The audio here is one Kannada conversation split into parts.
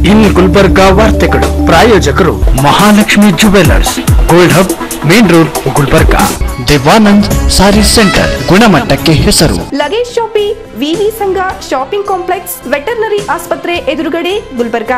ಇನ್ ಗುಲ್ಬರ್ಗಾ ವಾರ್ತೆಗಳು ಪ್ರಾಯೋಜಕರು Mahalakshmi jewellers gold hub main road Gulbarga Devanand sari centre ಗುಣಮಟ್ಟಕ್ಕೆ ಹೆಸರು ಲಗೇಜ್ ಶಾಪಿ ವಿವಿ ಸಂಘ ಶಾಪಿಂಗ್ ಕಾಂಪ್ಲೆಕ್ಸ್ ವೆಟರ್ನರಿ ಆಸ್ಪತ್ರೆ ಎದುರುಗಡೆ Gulbarga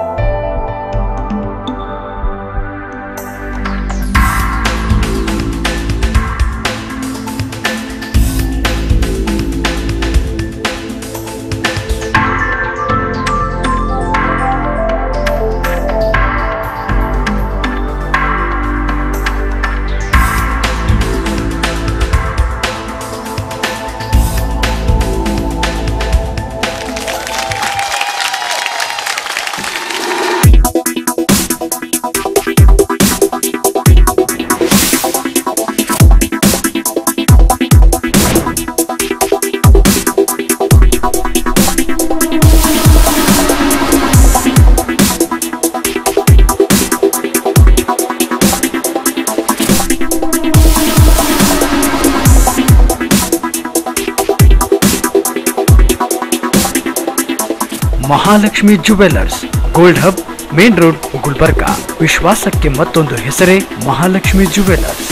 Mahalakshmi jewellers gold hub main road Gulbarga ವಿಶ್ವಾಸಕ್ಕೆ ಮತ್ತೊಂದು ಹೆಸರೇ ಮಹಾಲಕ್ಷ್ಮಿ ಜುವೆಲರ್ಸ್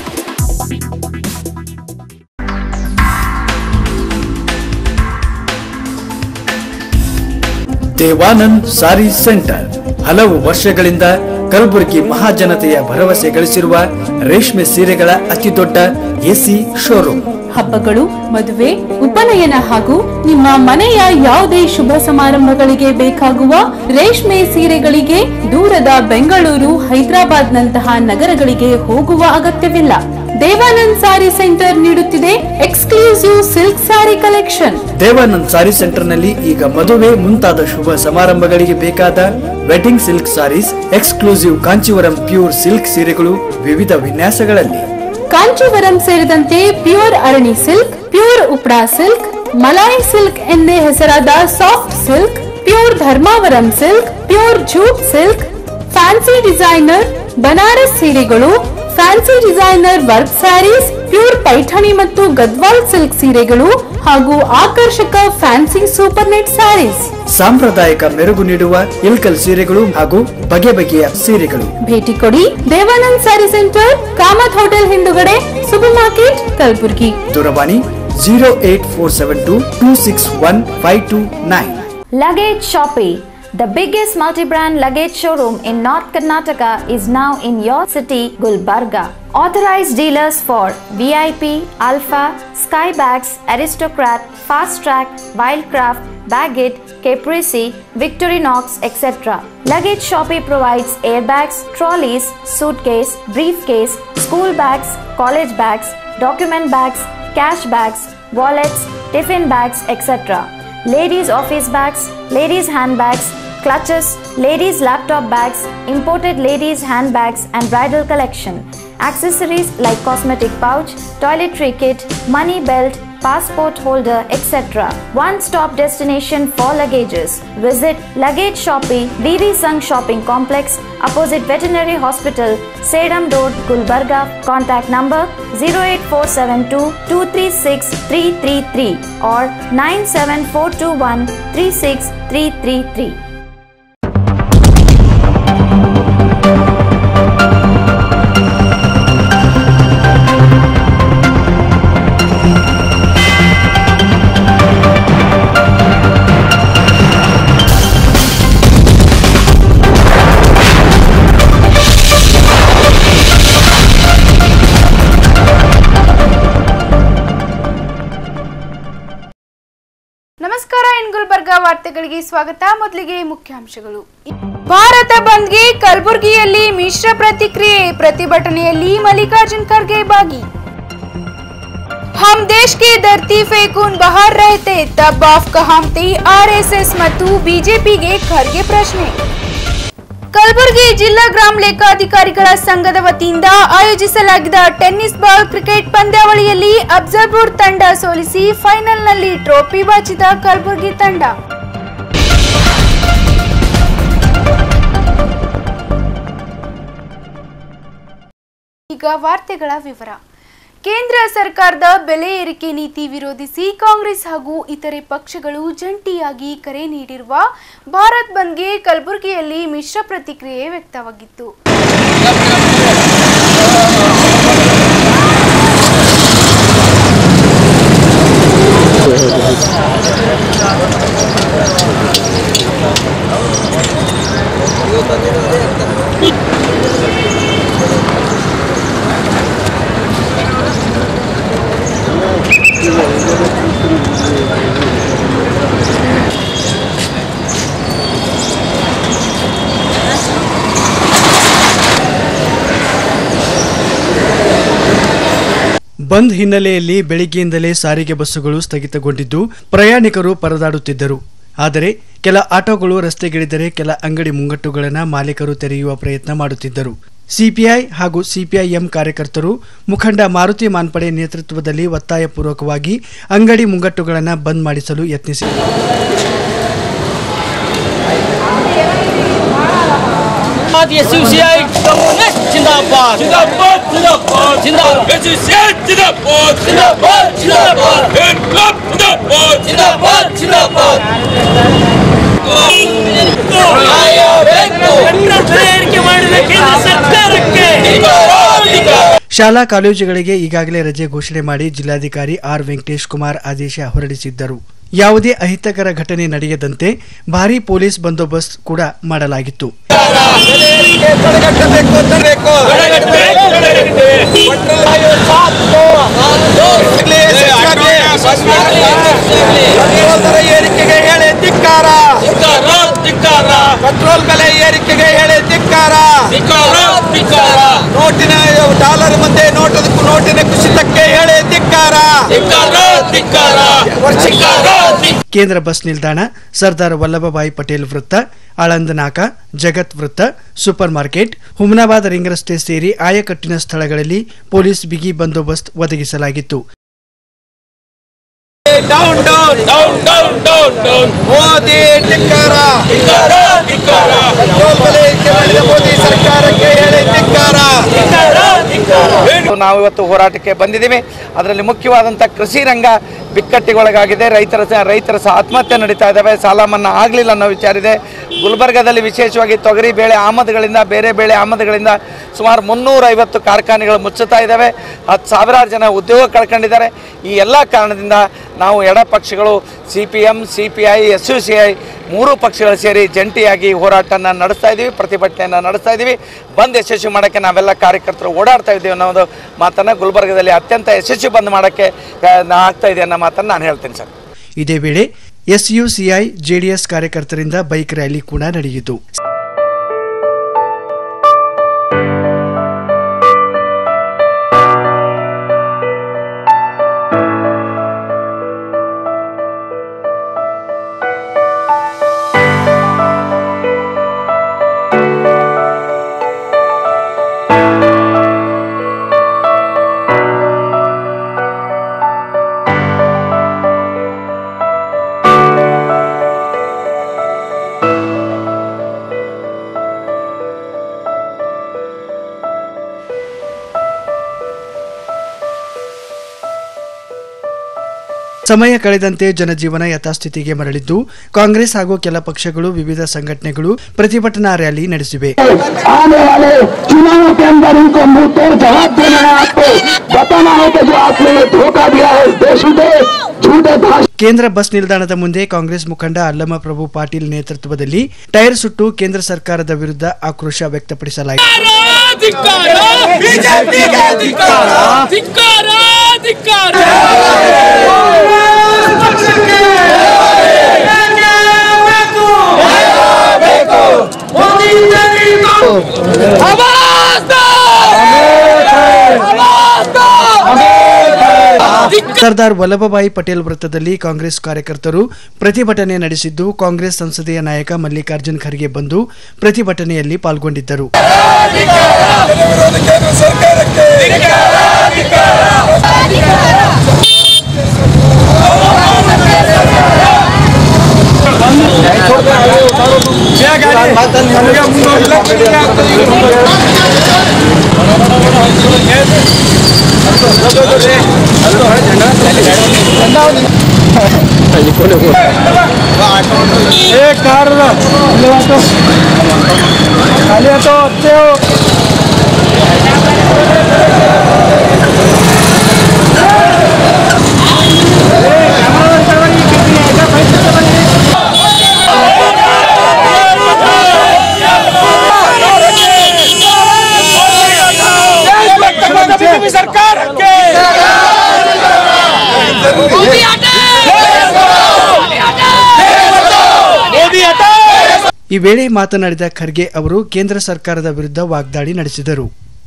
ದೇವಾನಂದ್ ಸಾರಿ ಸೆಂಟರ್ ಹಲವು ವರ್ಷಗಳಿಂದ ಕಲಬುರಗಿ ಮಹಾಜನತೆಯ ಭರವಸೆ ಗಳಿಸಿರುವ ರೇಷ್ಮೆ ಸೀರೆಗಳ ಅತಿದೊಡ್ಡ ಎಸಿ ಶೋರೂಮ್ ಹಬ್ಬಗಳು ಮದುವೆ ಉಪನಯನ ಹಾಗೂ ನಿಮ್ಮ ಮನೆಯ ಯಾವುದೇ ಶುಭ ಸಮಾರಂಭಗಳಿಗೆ ಬೇಕಾಗುವ ರೇಷ್ಮೆ ಸೀರೆಗಳಿಗೆ ದೂರದ ಬೆಂಗಳೂರು ಹೈದರಾಬಾದ್ ನಂತಹ ನಗರಗಳಿಗೆ ಹೋಗುವ ಅಗತ್ಯವಿಲ್ಲ ದೇವಾನಂದ್ ಸಾರಿ ಸೆಂಟರ್ ನೀಡುತ್ತಿದೆ exclusive silk sari collection Devanand sari centre ನಲ್ಲಿ ಈಗ ಮದುವೆ ಮುಂತಾದ ಶುಭ ಸಮಾರಂಭಗಳಿಗೆ ಬೇಕಾದ wedding silk saris exclusive Kanjeevaram pure silk ಸೀರೆಗಳು ವಿವಿಧ ವಿನ್ಯಾಸಗಳಲ್ಲಿ ಕಾಂಚೀವರಂ ಸೇರಿದಂತೆ pure Arani silk pure ಉಪ್ರಾ silk Malai silk ಎಂದೇ ಹೆಸರಾದ soft silk pure Dharmavaram silk pure jute silk fancy designer Banaras ಸೀರೆಗಳು fancy designer work saris pure Paithani ಮತ್ತು ಗದ್ವಾಲ್ ಸಿಲ್ಕ್ ಸೀರೆಗಳು ಹಾಗೂ ಆಕರ್ಷಕ ಫ್ಯಾನ್ಸಿ ಸೂಪರ್ ನೆಟ್ ಸ್ಯಾರೀಸ್ ಸಾಂಪ್ರದಾಯಿಕ ಮೆರುಗು ನೀಡುವ ಇಲ್ಕಲ್ ಸೀರೆಗಳು ಹಾಗೂ ಬಗೆ ಬಗೆಯ ಸೀರೆಗಳು ಭೇಟಿ ಕೊಡಿ ದೇವಾನಂದ್ ಸ್ಯಾರಿ ಸೆಂಟರ್ ಕಾಮತ್ ಹೋಟೆಲ್ ಹಿಂದುಗಡೆ ಸೂಪರ್ ಮಾರ್ಕೆಟ್ ಕಲಬುರ್ಗಿ ದೂರವಾಣಿ zero eight four seven two two six one five two nine Luggage Shoppe, the biggest multi-brand luggage showroom in North Karnataka is now in your city, Gulbarga. Authorized dealers for VIP, Alpha, Skybags, Aristocrat, Fast Track, Wildcraft, Baggett, Caprese, Victorinox, etc. Luggage Shoppe provides airbags, trolleys, suitcase, briefcase, school bags, college bags, document bags, cash bags, wallets, tiffin bags, etc ladies' office bags, ladies' handbags, clutches, ladies' laptop bags, imported ladies' handbags, and bridal collection. Accessories like cosmetic pouch, toiletry kit, money belt, passport holder, etc. One stop destination for luggages. Visit Luggage Shoppe, VV Sung Shopping Complex, opposite Veterinary Hospital, Sedam Road, Gulbarga. Contact number 08472 236 333 or 97421 36333. ನಮಸ್ಕಾರ ಇನ್ ಗುಲ್ಬರ್ಗಾ ವಾರ್ತೆಗಳಿಗೆ ಸ್ವಾಗತ ಮೊದಲಿಗೆ ಮುಖ್ಯಾಂಶಗಳು ಭಾರತ ಬಂದ್ಗೆ ಕಲಬುರಗಿಯಲ್ಲಿ ಮಿಶ್ರ ಪ್ರತಿಕ್ರಿಯೆ ಪ್ರತಿಭಟನೆಯಲ್ಲಿ ಮಲ್ಲಿಕಾರ್ಜುನ್ ಖರ್ಗೆ ಭಾಗಿ ಹಮ್ ದೇಶ್ ಕೆ ಧರ್ತಿ ಫೇಕೂನ್ ಬಹಾರ್ ರಹತೆ ತಬ್ ಆಫ್ ಕಹಾಮ್ತಿ ಆರ್ಎಸ್ಎಸ್ ಮತ್ತು ಬಿಜೆಪಿಗೆ ಖರ್ಗೆ ಪ್ರಶ್ನೆ ಕಲಬುರಗಿ ಜಿಲ್ಲಾ ಗ್ರಾಮ ಲೆಕ್ಕಾಧಿಕಾರಿಗಳ ಸಂಘದ ವತಿಯಿಂದ ಆಯೋಜಿಸಲಾಗಿದ್ದ ಟೆನ್ನಿಸ್ ಬಾಲ್ ಕ್ರಿಕೆಟ್ ಪಂದ್ಯಾವಳಿಯಲ್ಲಿ ಅಫ್ಜಲ್ಪುರ್ ತಂಡ ಸೋಲಿಸಿ ಫೈನಲ್ನಲ್ಲಿ ಟ್ರೋಫಿ ಬಾಚಿದ ಕಲಬುರಗಿ ತಂಡ ಈಗ ವಾರ್ತೆಗಳ ವಿವರ ಕೇಂದ್ರ ಸರ್ಕಾರದ ಬೆಲೆ ಏರಿಕೆ ನೀತಿ ವಿರೋಧಿಸಿ ಕಾಂಗ್ರೆಸ್ ಹಾಗೂ ಇತರೆ ಪಕ್ಷಗಳು ಜಂಟಿಯಾಗಿ ಕರೆ ನೀಡಿರುವ ಭಾರತ್ ಬಂದ್ಗೆ ಕಲಬುರಗಿಯಲ್ಲಿ ಮಿಶ್ರ ಪ್ರತಿಕ್ರಿಯೆ ವ್ಯಕ್ತವಾಗಿತ್ತು ಬಂದ್ ಹಿನ್ನೆಲೆಯಲ್ಲಿ ಬೆಳಿಗ್ಗೆಯಿಂದಲೇ ಸಾರಿಗೆ ಬಸ್ಸುಗಳು ಸ್ಥಗಿತಗೊಂಡಿದ್ದು ಪ್ರಯಾಣಿಕರು ಪರದಾಡುತ್ತಿದ್ದರು ಆದರೆ ಕೆಲ ಆಟೋಗಳು ರಸ್ತೆಗಿಳಿದರೆ ಕೆಲ ಅಂಗಡಿ ಮುಂಗಟ್ಟುಗಳನ್ನು ಮಾಲೀಕರು ತೆರೆಯುವ ಪ್ರಯತ್ನ ಮಾಡುತ್ತಿದ್ದರು ಸಿಪಿಐ ಹಾಗೂ ಸಿಪಿಐಎಂ ಕಾರ್ಯಕರ್ತರು ಮುಖಂಡ ಮಾರುತಿ ಮಾನ್ಪಡೆ ನೇತೃತ್ವದಲ್ಲಿ ಒತ್ತಾಯಪೂರ್ವಕವಾಗಿ ಅಂಗಡಿ ಮುಂಗಟ್ಟುಗಳನ್ನು ಬಂದ್ ಮಾಡಿಸಲು ಯತ್ನಿಸಿದರು ಎಸ್ಯುಸಿಐ ಕಮ್ಯುನಿಸ್ಟ್ ಜಿಂದಾಬಾದ್ ಜಿಂದಾಬಾದ್ ಜಿಂದಾಬಾದ್ ಜಿಂದಾಬಾದ್ ಎಸ್ಯುಸಿಐ ಜಿಂದಾಬಾದ್ ಜಿಂದಾಬಾದ್ ಜಿಂದಾಬಾದ್ ಇನ್ಕ್ಲಾಬ್ ಜಿಂದಾಬಾದ್ ಜಿಂದಾಬಾದ್ ಜಿಂದಾಬಾದ್ ಏರಿಕೆ ಮಾಡಿದ ಕೇಂದ್ರ ಸರ್ಕಾರಕ್ಕೆ ಶಾಲಾ ಕಾಲೇಜುಗಳಿಗೆ ಈಗಾಗಲೇ ರಜೆ ಘೋಷಣೆ ಮಾಡಿ ಜಿಲ್ಲಾಧಿಕಾರಿ ಆರ್ ವೆಂಕಟೇಶ್ ಕುಮಾರ್ ಆದೇಶ ಹೊರಡಿಸಿದ್ದರು ಯಾವುದೇ ಅಹಿತಕರ ಘಟನೆ ನಡೆಯದಂತೆ ಭಾರೀ ಪೊಲೀಸ್ ಬಂದೋಬಸ್ತ್ ಕೂಡ ಮಾಡಲಾಗಿತ್ತು ಏರಿಕೆಗೆ ಹೇಳಿ ಧಿಕ್ಕಾರ ಪೆಟ್ರೋಲ್ ಬೆಲೆ ಏರಿಕೆಗೆ ಹೇಳಿ ಧಿಕ್ಕಾರ ನೋಟಿನ ಡಾಲರ್ ಮುಂದೆ ನೋಟದಕ್ಕೂ ನೋಟಿನ ಕುಸಿತಕ್ಕೆ ಹೇಳಿ ಧಿಕ್ಕಾರ ಕೇಂದ್ರ ಬಸ್ ನಿಲ್ದಾಣ ಸರ್ದಾರ್ ವಲ್ಲಭಭಾಯಿ ಪಟೇಲ್ ವೃತ್ತ ಆಳಂದ್ ನಾಕ ಜಗತ್ ವೃತ್ತ ಸೂಪರ್ ಮಾರ್ಕೆಟ್ ಹುಮನಾಬಾದ್ ರಿಂಗ್ ರಸ್ತೆ ಸೇರಿ ಆಯಕಟ್ಟಿನ ಸ್ಥಳಗಳಲ್ಲಿ ಪೊಲೀಸ್ ಬಿಗಿ ಬಂದೋಬಸ್ತ್ ಒದಗಿಸಲಾಗಿತ್ತು down down down down down down Modi ಧಿಕ್ಕಾರ ಪೆಟ್ರೋಲ್ ಬೆಲೆ ಏರಿಕೆ ಮಾಡಿದ ಮೋದಿ ಸರ್ಕಾರಕ್ಕೆ ಹೇಳಿ ಧಿಕ್ಕಾರ ನಾವು ಇವತ್ತು ಹೋರಾಟಕ್ಕೆ ಬಂದಿದ್ದೀವಿ ಅದರಲ್ಲಿ ಮುಖ್ಯವಾದಂಥ ಕೃಷಿ ರಂಗ ಬಿಕ್ಕಟ್ಟಿಗೊಳಗಾಗಿದೆ ರೈತರ ಸ- ರೈತರ ಸಹ ಆತ್ಮಹತ್ಯೆ ನಡೀತಾ ಇದ್ದಾವೆ ಸಾಲ ಮನ್ನಾ ಆಗಲಿಲ್ಲ ಅನ್ನೋ ವಿಚಾರ ಇದೆ ಗುಲ್ಬರ್ಗದಲ್ಲಿ ವಿಶೇಷವಾಗಿ ತೊಗರಿ ಬೇಳೆ ಆಮದುಗಳಿಂದ ಬೇರೆ ಬೇಳೆ ಆಮದುಗಳಿಂದ ಸುಮಾರು ಮುನ್ನೂರೈವತ್ತು ಕಾರ್ಖಾನೆಗಳು ಮುಚ್ಚುತ್ತಾ ಇದ್ದಾವೆ ಹತ್ತು ಸಾವಿರಾರು ಜನ ಉದ್ಯೋಗ ಕಳ್ಕೊಂಡಿದ್ದಾರೆ ಈ ಎಲ್ಲ ಕಾರಣದಿಂದ ನಾವು ಎಡ ಪಕ್ಷಗಳು C P M C P I S U C I ಮೂರು ಪಕ್ಷಗಳು ಸೇರಿ ಜಂಟಿಯಾಗಿ ಹೋರಾಟನ ನಡೆಸ್ತಾ ಇದ್ದೀವಿ ಪ್ರತಿಭಟನೆಯನ್ನು ನಡೆಸ್ತಾ ಇದ್ದೀವಿ ಬಂದ್ ಯಶಸ್ವಿ ಮಾಡೋಕ್ಕೆ ನಾವೆಲ್ಲ ಕಾರ್ಯಕರ್ತರು ಓಡಾಡ್ತಾ ಇದ್ದೀವಿ ಅನ್ನೋ ಒಂದು ಮಾತನ್ನು ಗುಲ್ಬರ್ಗದಲ್ಲಿ ಅತ್ಯಂತ ಯಶಸ್ವಿ ಬಂದ್ ಮಾಡೋಕ್ಕೆ ಆ, ನಾ- ಆಗ್ತಾ ಇದೆ ಅನ್ನೋ ಮಾತನ್ನು ನಾನು ಹೇಳ್ತೀನಿ ಸರ್ ಇದೇ ವೇಳೆ ಎಸ್ಯುಸಿಐ ಜೆಡಿಎಸ್ ಕಾರ್ಯಕರ್ತರಿಂದ ಬೈಕ್ ರ್ಯಾಲಿ ಕೂಡ ನಡೆಯಿತು ಸಮಯ ಕಳೆದಂತೆ ಜನಜೀವನ ಯಥಾಸ್ಥಿತಿಗೆ ಮರಳಿದ್ದು ಕಾಂಗ್ರೆಸ್ ಹಾಗೂ ಕೆಲ ಪಕ್ಷಗಳು ವಿವಿಧ ಸಂಘಟನೆಗಳು ಪ್ರತಿಭಟನಾ ರ್ಯಾಲಿ ನಡೆಸಿವೆ आने वाले चुनावों के अंदर इनको मुंह तोड़ जवाब देना है आपको बताना है कि जो आपने ये धोखा दिया है इस देश को झूठे भाषण ಕೇಂದ್ರ ಬಸ್ ನಿಲ್ದಾಣದ ಮುಂದೆ ಕಾಂಗ್ರೆಸ್ ಮುಖಂಡ ಅಲ್ಲಮ ಪ್ರಭು ಪಾಟೀಲ್ ನೇತೃತ್ವದಲ್ಲಿ ಟೈರ್ ಸುಟ್ಟು ಕೇಂದ್ರ ಸರ್ಕಾರದ ವಿರುದ್ಧ ಆಕ್ರೋಶ ವ್ಯಕ್ತಪಡಿಸಲಾಯಿತು ಸರ್ದಾರ್ ವಲ್ಲಭಭಾಯಿ ಪಟೇಲ್ ವೃತ್ತದಲ್ಲಿ ಕಾಂಗ್ರೆಸ್ ಕಾರ್ಯಕರ್ತರು ಪ್ರತಿಭಟನೆ ನಡೆಸಿದ್ದು ಕಾಂಗ್ರೆಸ್ ಸಂಸದೀಯ ನಾಯಕ ಮಲ್ಲಿಕಾರ್ಜುನ್ ಖರ್ಗೆ ಬಂದು ಪ್ರತಿಭಟನೆಯಲ್ಲಿ ಪಾಲ್ಗೊಂಡಿದ್ದರು ಸರ್ಕಾರಕ್ಕೆ ಮೋದಿ ಹಠ ಈ ವೇಳೆ ಮಾತನಾಡಿದ ಖರ್ಗೆ ಅವರು ಕೇಂದ್ರ ಸರ್ಕಾರದ ವಿರುದ್ಧ ವಾಗ್ದಾಳಿ ನಡೆಸಿದರು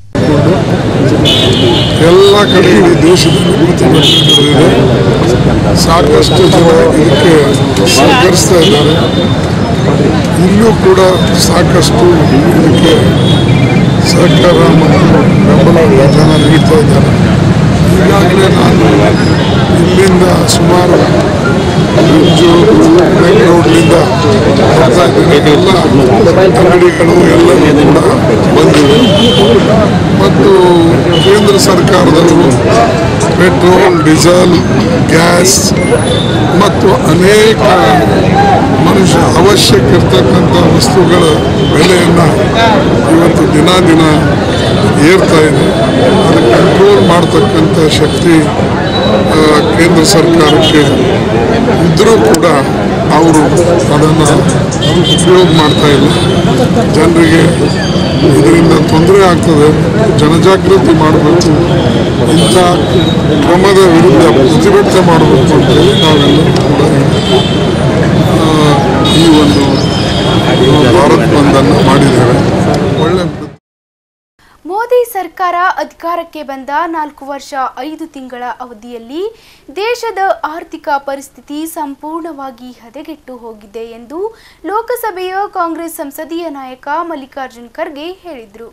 ಎಲ್ಲ ಕಡೆ ಇಡೀ ದೇಶದಲ್ಲಿ ಪ್ರತಿಭಟನೆ ನಡೆದಿದೆ ಸಾಕಷ್ಟು ಜನ ಇದಕ್ಕೆ ಸಹಕರಿಸ್ತಾ ಇದ್ದಾರೆ ಇಲ್ಲೂ ಕೂಡ ಸಾಕಷ್ಟು ಇದಕ್ಕೆ ಸಹಕಾರ ಮತ್ತು ಬೆಂಬಲವನ್ನು ಜನ ನೀಡ್ತಾ ಇದ್ದಾರೆ ಈಗಾಗಲೇ ನಾನು ಇಲ್ಲಿಂದ ಸುಮಾರು ಬ್ರಿಡ್ಜು ಬೆಂಗಳೂರಿನಿಂದ ಬರ್ತಾ ಇದ್ದೇನೆ ಎಲ್ಲ ಅಂಗಡಿಗಳು ಎಲ್ಲವೂ ಕೂಡ ಬಂದಿವೆ ಮತ್ತು ಕೇಂದ್ರ ಸರ್ಕಾರದವರು ಪೆಟ್ರೋಲ್ ಡೀಸೆಲ್ ಗ್ಯಾಸ್ ಮತ್ತು ಅನೇಕ ಮನುಷ್ಯ ಅವಶ್ಯಕ ಇರ್ತಕ್ಕಂಥ ವಸ್ತುಗಳ ಬೆಲೆಯನ್ನು ಇವತ್ತು ದಿನ ದಿನ ಏರ್ತಾ ಇದೆ ಅದನ್ನು ಕಂಟ್ರೋಲ್ ಮಾಡ್ತಕ್ಕಂಥ ಶಕ್ತಿ ಆ, ಕೇಂದ್ರ ಸರ್ಕಾರಕ್ಕೆ ಇದ್ದರೂ ಕೂಡ ಅವರು ಅದನ್ನು ಉಪಯೋಗ ಮಾಡ್ತಾ ಇಲ್ಲ ಜನರಿಗೆ ಇದರಿಂದ ತೊಂದರೆ ಆಗ್ತದೆ ಜನಜಾಗೃತಿ ಮಾಡಬೇಕು ಇಂಥ ಕ್ರಮದ ವಿರುದ್ಧ ಪ್ರತಿಭಟನೆ ಮಾಡಬೇಕು ಅಂತೇಳಿ ನಾವೆಲ್ಲರೂ ಕೂಡ ಆ, ಈ ಒಂದು ಭಾರತ್ ಬಂದನ್ನು ಮಾಡಿದ್ದೇವೆ ಒಳ್ಳೆ ಮೋದಿ ಸರ್ಕಾರ ಅಧಿಕಾರಕ್ಕೆ ಬಂದ ನಾಲ್ಕು ವರ್ಷ ಐದು ತಿಂಗಳ ಅವಧಿಯಲ್ಲಿ ದೇಶದ ಆರ್ಥಿಕ ಪರಿಸ್ಥಿತಿ ಸಂಪೂರ್ಣವಾಗಿ ಹದಗೆಟ್ಟು ಹೋಗಿದೆ ಎಂದು ಲೋಕಸಭೆಯ ಕಾಂಗ್ರೆಸ್ ಸಂಸದೀಯ ನಾಯಕ ಮಲ್ಲಿಕಾರ್ಜುನ್ ಖರ್ಗೆ ಹೇಳಿದರು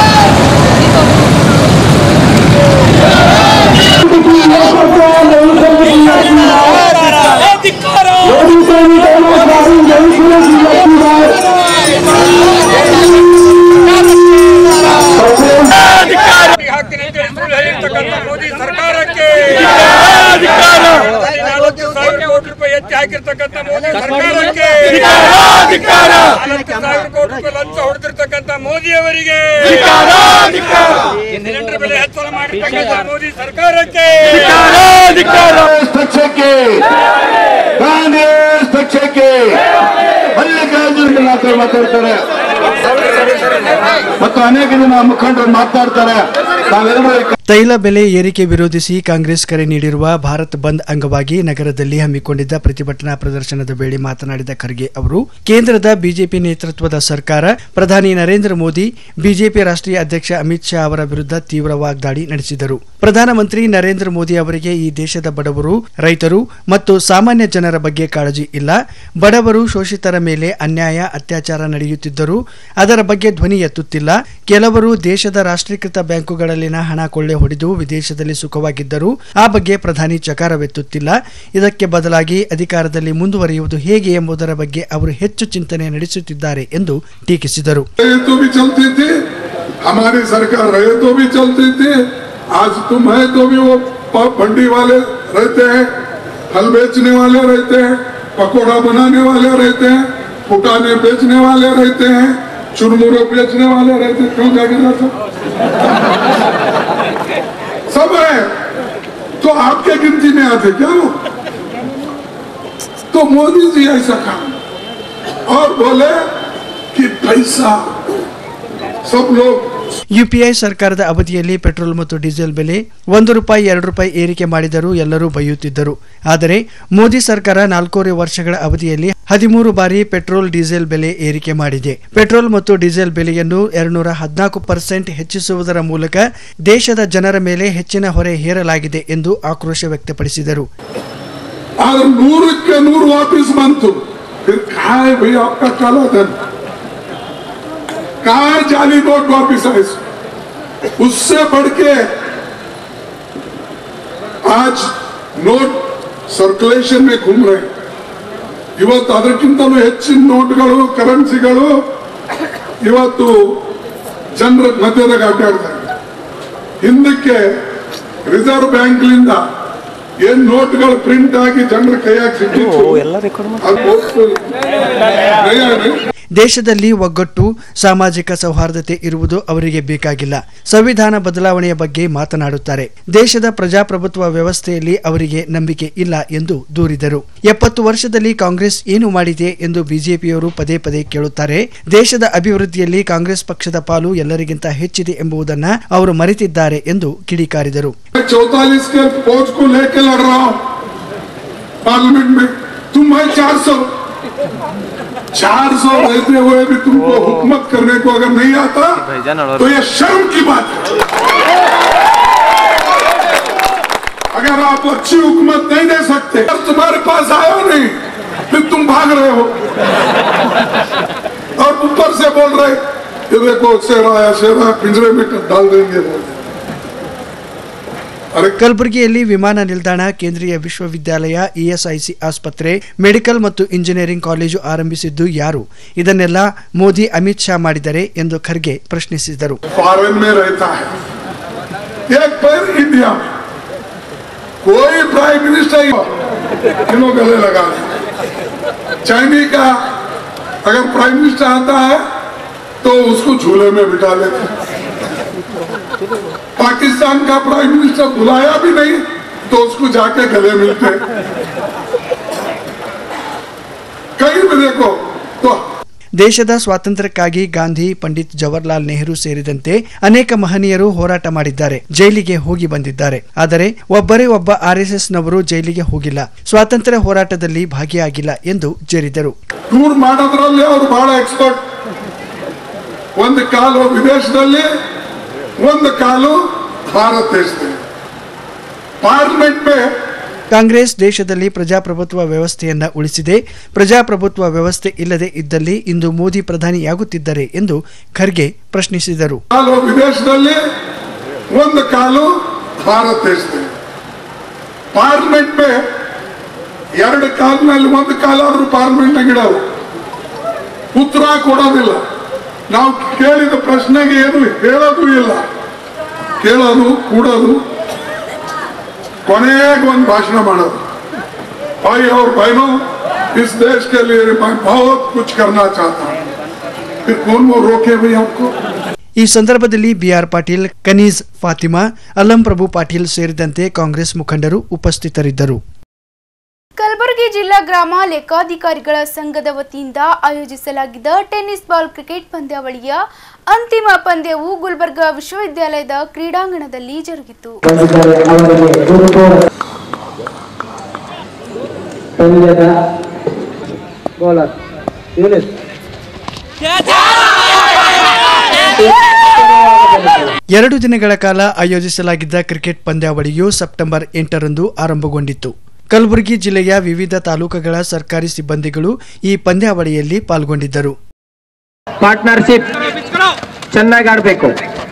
ಧಿಕ್ಕಾರ ಹಾಕ್ತೀನಿ ಅಂತ ಹೇಳಿ ಸುಳ್ಳು ಹೇಳಿರ್ತಕ್ಕಂಥ ಮೋದಿ ಸರ್ಕಾರಕ್ಕೆ ನಾಲ್ಕು ಸಾವಿರ ಕೋಟಿ ರೂಪಾಯಿ ಎತ್ತಿ ಹಾಕಿರ್ತಕ್ಕಂಥ ಮೋದಿ ಸರ್ಕಾರಕ್ಕೆ ನಾಲ್ಕು ಸಾವಿರ ಕೋಟಿ ರೂಪಾಯಿ ಲಂಚ ಹೊಡೆದಿರ್ತಕ್ಕಂಥ ಮೋದಿ ಅವರಿಗೆ ಸಿಲಿಂಡರ್ ಬೆಲೆ ಹೆಚ್ಚಳ ಮಾಡಿರ್ತಕ್ಕಂಥ ಮೋದಿ ಸರ್ಕಾರಕ್ಕೆ ಪಕ್ಷಕ್ಕೆ ಕಾಂಗ್ರೆಸ್ ಪಕ್ಷಕ್ಕೆ ಮಲ್ಲಿಕಾರ್ಜುನ ಮಾತ್ರ ಮಾತಾಡ್ತಾರೆ ಮತ್ತು ಅನೇಕ ಜನ ಮುಖಂಡರು ಮಾತಾಡ್ತಾರೆ ನಾವೆಲ್ಲರೂ ತೈಲ ಬೆಲೆ ಏರಿಕೆ ವಿರೋಧಿಸಿ ಕಾಂಗ್ರೆಸ್ ಕರೆ ನೀಡಿರುವ ಭಾರತ್ ಬಂದ್ ಅಂಗವಾಗಿ ನಗರದಲ್ಲಿ ಹಮ್ಮಿಕೊಂಡಿದ್ದ ಪ್ರತಿಭಟನಾ ಪ್ರದರ್ಶನದ ವೇಳೆ ಮಾತನಾಡಿದ ಖರ್ಗೆ ಅವರು ಕೇಂದ್ರದ ಬಿಜೆಪಿ ನೇತೃತ್ವದ ಸರ್ಕಾರ ಪ್ರಧಾನಿ ನರೇಂದ್ರ ಮೋದಿ ಬಿಜೆಪಿ ರಾಷ್ಟ್ರೀಯ ಅಧ್ಯಕ್ಷ ಅಮಿತ್ ಶಾ ಅವರ ವಿರುದ್ಧ ತೀವ್ರ ವಾಗ್ದಾಳಿ ನಡೆಸಿದರು ಪ್ರಧಾನಮಂತ್ರಿ ನರೇಂದ್ರ ಮೋದಿ ಅವರಿಗೆ ಈ ದೇಶದ ಬಡವರು ರೈತರು ಮತ್ತು ಸಾಮಾನ್ಯ ಜನರ ಬಗ್ಗೆ ಕಾಳಜಿ ಇಲ್ಲ ಬಡವರು ಶೋಷಿತರ ಮೇಲೆ ಅನ್ಯಾಯ ಅತ್ಯಾಚಾರ ನಡೆಯುತ್ತಿದ್ದರೂ ಅದರ ಬಗ್ಗೆ ಧ್ವನಿ ಎತ್ತುತ್ತಿಲ್ಲ ಕೆಲವರು ದೇಶದ ರಾಷ್ಟ್ರೀಕೃತ ಬ್ಯಾಂಕುಗಳಲ್ಲಿನ ಹಣ ಕೊಳ್ಳೆ ಹೊಡೆದು ವಿದೇಶದಲ್ಲಿ ಸುಖವಾಗಿದ್ದರೂ ಆ ಬಗ್ಗೆ ಪ್ರಧಾನಿ ಚಕಾರವೆತ್ತುತ್ತಿಲ್ಲ ಇದಕ್ಕೆ ಬದಲಾಗಿ ಅಧಿಕಾರದಲ್ಲಿ ಮುಂದುವರಿಯುವುದು ಹೇಗೆ ಎಂಬುದರ ಬಗ್ಗೆ ಅವರು ಹೆಚ್ಚು ಚಿಂತನೆ ನಡೆಸುತ್ತಿದ್ದಾರೆ ಎಂದು ಟೀಕಿಸಿದರು रहे तो भी चलती थी हमारी सरकार रहे तो भी चलती थी आज तुम है तो भी वो प- भंडी वाले रहते हैं फल बेचने वाले रहते हैं पकोड़ा बनाने वाले रहते हैं फुटाने बेचने वाले रहते हैं चुरमुरे बेचने वाले रहते हैं क्यों जाएगा सब सब है तो आपके गिनती में आते क्या वो तो मोदी जी ऐसा कहा और बोले कि पैसा सब लोग ಯುಪಿಐ ಸರ್ಕಾರದ ಅವಧಿಯಲ್ಲಿ ಪೆಟ್ರೋಲ್ ಮತ್ತು ಡೀಸೆಲ್ ಬೆಲೆ ಒಂದು ರೂಪಾಯಿ ಎರಡು ರೂಪಾಯಿ ಏರಿಕೆ ಮಾಡಿದರೂ ಎಲ್ಲರೂ ಬೈಯುತ್ತಿದ್ದರು ಆದರೆ ಮೋದಿ ಸರ್ಕಾರ ನಾಲ್ಕೂವರೆ ವರ್ಷಗಳ ಅವಧಿಯಲ್ಲಿ ಹದಿಮೂರು ಬಾರಿ ಪೆಟ್ರೋಲ್ ಡೀಸೆಲ್ ಬೆಲೆ ಏರಿಕೆ ಮಾಡಿದೆ ಪೆಟ್ರೋಲ್ ಮತ್ತು ಡೀಸೆಲ್ ಬೆಲೆಯನ್ನು ಎರಡ್ನೂರ ಹದಿನಾಲ್ಕು ಪರ್ಸೆಂಟ್ ಹೆಚ್ಚಿಸುವುದರ ಮೂಲಕ ದೇಶದ ಜನರ ಮೇಲೆ ಹೆಚ್ಚಿನ ಹೊರೆ ಹೇರಲಾಗಿದೆ ಎಂದು ಆಕ್ರೋಶ ವ್ಯಕ್ತಪಡಿಸಿದರು और नूर के नूर वापिस बनतु फिर कहा है भैया आपका काला धन कहा है जाली नोट वापिस आए उससे बढ़ के आज नोट सर्कुलेशन में घूम रहे हैं ಇವತ್ತು ಅದಕ್ಕಿಂತಲೂ ಹೆಚ್ಚಿನ ನೋಟ್ಗಳು ಕರೆನ್ಸಿಗಳು ಇವತ್ತು ಜನರ ಮಧ್ಯದಾಗ ಅಡ್ಡಾಡ್ತಾ ಇದೆ ಹಿಂದಕ್ಕೆ ರಿಸರ್ವ್ ಬ್ಯಾಂಕ್ಲಿಂದ ಏನ್ ನೋಟ್ಗಳು ಪ್ರಿಂಟ್ ಆಗಿ ಜನರ ಕೈಯಾಗ ಸಿಕ್ಕಿತ್ತು ಅದು ವಸ್ತು ನಯ- ದೇಶದಲ್ಲಿ ಒಗ್ಗಟ್ಟು ಸಾಮಾಜಿಕ ಸೌಹಾರ್ದತೆ ಇರುವುದು ಅವರಿಗೆ ಬೇಕಾಗಿಲ್ಲ ಸಂವಿಧಾನ ಬದಲಾವಣೆಯ ಬಗ್ಗೆ ಮಾತನಾಡುತ್ತಾರೆ ದೇಶದ ಪ್ರಜಾಪ್ರಭುತ್ವ ವ್ಯವಸ್ಥೆಯಲ್ಲಿ ಅವರಿಗೆ ನಂಬಿಕೆ ಇಲ್ಲ ಎಂದು ದೂರಿದರು ಎಪ್ಪತ್ತು ವರ್ಷದಲ್ಲಿ ಕಾಂಗ್ರೆಸ್ ಏನು ಮಾಡಿದೆ ಎಂದು ಬಿಜೆಪಿಯವರು ಪದೇ ಪದೇ ಕೇಳುತ್ತಾರೆ ದೇಶದ ಅಭಿವೃದ್ಧಿಯಲ್ಲಿ ಕಾಂಗ್ರೆಸ್ ಪಕ್ಷದ ಪಾಲು ಎಲ್ಲರಿಗಿಂತ ಹೆಚ್ಚಿದೆ ಎಂಬುದನ್ನ ಅವರು ಮರೆತಿದ್ದಾರೆ ಎಂದು ಕಿಡಿಕಾರಿದರು मैं चौतालीस के फौज को लेके लड़ रहा हूं पार्लियामेंट में तुम है चार सौ चार सौ रहते हुए भी तुमको हुकूमत करने को अगर नहीं आता तो ये शर्म की बात है अगर आप अच्छी हुकूमत नहीं दे सकते और तुम्हारे पास आया नहीं फिर तुम भाग रहे हो और ऊपर से बोल रहे ये देखो शेरा आया शेरा पिंजरे में डाल देंगे बोल रहे। अरे ಕಲಬುರಗಿಯಲ್ಲಿ ವಿಮಾನ ನಿಲ್ದಾಣ ಕೇಂದ್ರೀಯ ವಿಶ್ವವಿದ್ಯಾಲಯ ಇಎಸ್ಐಸಿ ಆಸ್ಪತ್ರೆ ಮೆಡಿಕಲ್ ಮತ್ತು ಇಂಜಿನಿಯರಿಂಗ್ ಕಾಲೇಜು ಆರಂಭಿಸಿದ್ದು ಯಾರು ಇದನ್ನೆಲ್ಲ ಮೋದಿ ಅಮಿತ್ ಶಾ ಮಾಡಿದರೆ ಎಂದು ಖರ್ಗೆ ಪ್ರಶ್ನಿಸಿದರು फॉरेन में रहता है एक पैर इंडिया में कोई प्राइम मिनिस्टर किलो गले लगा दे चाइनी का अगर प्राइम मिनिस्टर आता है तो उसको झूले में बिठा लेते हैं। पाकिस्तान का प्राइम मिनिस्टर बुलाया भी नहीं तो उसको जाके गले मिलते हैं। कहीं भी देखो तो ದೇಶದ ಸ್ವಾತಂತ್ರ್ಯಕ್ಕಾಗಿ ಗಾಂಧಿ ಪಂಡಿತ್ ಜವಾಹರ್ಲಾಲ್ ನೆಹರು ಸೇರಿದಂತೆ ಅನೇಕ ಮಹನೀಯರು ಹೋರಾಟ ಮಾಡಿದ್ದಾರೆ ಜೈಲಿಗೆ ಹೋಗಿ ಬಂದಿದ್ದಾರೆ ಆದರೆ ಒಬ್ಬರೇ ಒಬ್ಬ ಆರ್ಎಸ್ಎಸ್ ನವರು ಜೈಲಿಗೆ ಹೋಗಿಲ್ಲ ಸ್ವಾತಂತ್ರ್ಯ ಹೋರಾಟದಲ್ಲಿ ಭಾಗಿಯಾಗಿಲ್ಲ ಎಂದು ಜರಿದರು ಟೂರ್ ಮಾಡೋದ್ರಲ್ಲಿ ಅವ್ರು ಬಹಳ ಎಕ್ಸ್ಪರ್ಟ್ ಒಂದು ಕಾಲು ವಿದೇಶದಲ್ಲಿ ಒಂದು ಕಾಲು ಭಾರತ ದೇಶದಲ್ಲಿ ಪಾರ್ಲಿಮೆಂಟ್ ಮೇ ಕಾಂಗ್ರೆಸ್ ದೇಶದಲ್ಲಿ ಪ್ರಜಾಪ್ರಭುತ್ವ ವ್ಯವಸ್ಥೆಯನ್ನ ಉಳಿಸಿದೆ ಪ್ರಜಾಪ್ರಭುತ್ವ ವ್ಯವಸ್ಥೆ ಇಲ್ಲದೆ ಇದ್ದಲ್ಲಿ ಇಂದು ಮೋದಿ ಪ್ರಧಾನಿಯಾಗುತ್ತಿದ್ದರೆ ಎಂದು ಖರ್ಗೆ ಪ್ರಶ್ನಿಸಿದರು ಕಾಲು ವಿದೇಶದಲ್ಲಿ ಒಂದು ಕಾಲು ಭಾರತ ದೇಶದಲ್ಲಿ ಪಾರ್ಲಿಮೆಂಟ್ ಮೇ ಎರಡು ಕಾಲಿನಲ್ಲಿ ಒಂದು ಕಾಲಾದ್ರೂ ಪಾರ್ಲಿಮೆಂಟ್ ಇಡೋದು ಉತ್ತರ ಕೊಡೋದಿಲ್ಲ ನಾವು ಕೇಳಿದ ಪ್ರಶ್ನೆಗೆ ಏನು ಹೇಳೋದು ಇಲ್ಲ ಕೇಳೋದು ಕೂಡೋದು ಕೊನೆಗೆ ಒಂದು ಭಾಷಣ ಮಾಡೋದು भाई और बहनों इस देश के लिए मैं बहुत कुछ करना चाहता हूँ फिर कौन वो रोके भाई आपको ಈ ಸಂದರ್ಭದಲ್ಲಿ ಬಿಆರ್ ಪಾಟೀಲ್ ಕನೀಜ್ ಫಾತಿಮಾ ಅಲ್ಲಂ ಪ್ರಭು ಪಾಟೀಲ್ ಸೇರಿದಂತೆ ಕಾಂಗ್ರೆಸ್ ಮುಖಂಡರು ಉಪಸ್ಥಿತರಿದ್ದರು ಕಲಬುರಗಿ ಜಿಲ್ಲಾ ಗ್ರಾಮ ಲೆಕ್ಕಾಧಿಕಾರಿಗಳ ಸಂಘದ ವತಿಯಿಂದ ಆಯೋಜಿಸಲಾಗಿದ್ದ ಟೆನ್ನಿಸ್ ಬಾಲ್ ಕ್ರಿಕೆಟ್ ಪಂದ್ಯಾವಳಿಯ ಅಂತಿಮ ಪಂದ್ಯವು ಗುಲ್ಬರ್ಗಾ ವಿಶ್ವವಿದ್ಯಾಲಯದ ಕ್ರೀಡಾಂಗಣದಲ್ಲಿ ಜರುಗಿತು ಬಂದಿದ್ದಾರೆ ಅವರಿಗೆ ಗುರುತೋರ ಪಂದ್ಯದ ಬೋಲರ್ ಯೂನಿಸ್ ಎರಡು ದಿನಗಳ ಕಾಲ ಆಯೋಜಿಸಲಾಗಿದ್ದ ಕ್ರಿಕೆಟ್ ಪಂದ್ಯಾವಳಿಯು ಸೆಪ್ಟೆಂಬರ್ ಎಂಟರಂದು ಆರಂಭಗೊಂಡಿತ್ತು ಕಲಬುರಗಿ ಜಿಲ್ಲೆಯ ವಿವಿಧ ತಾಲೂಕುಗಳ ಸರ್ಕಾರಿ ಸಿಬ್ಬಂದಿಗಳು ಈ ಪಂದ್ಯಾವಳಿಯಲ್ಲಿ ಪಾಲ್ಗೊಂಡಿದ್ದರು ಪಾರ್ಟ್ನರ್ಶಿಪ್ ಚೆನ್ನಾಗಿ ಆಡಬೇಕು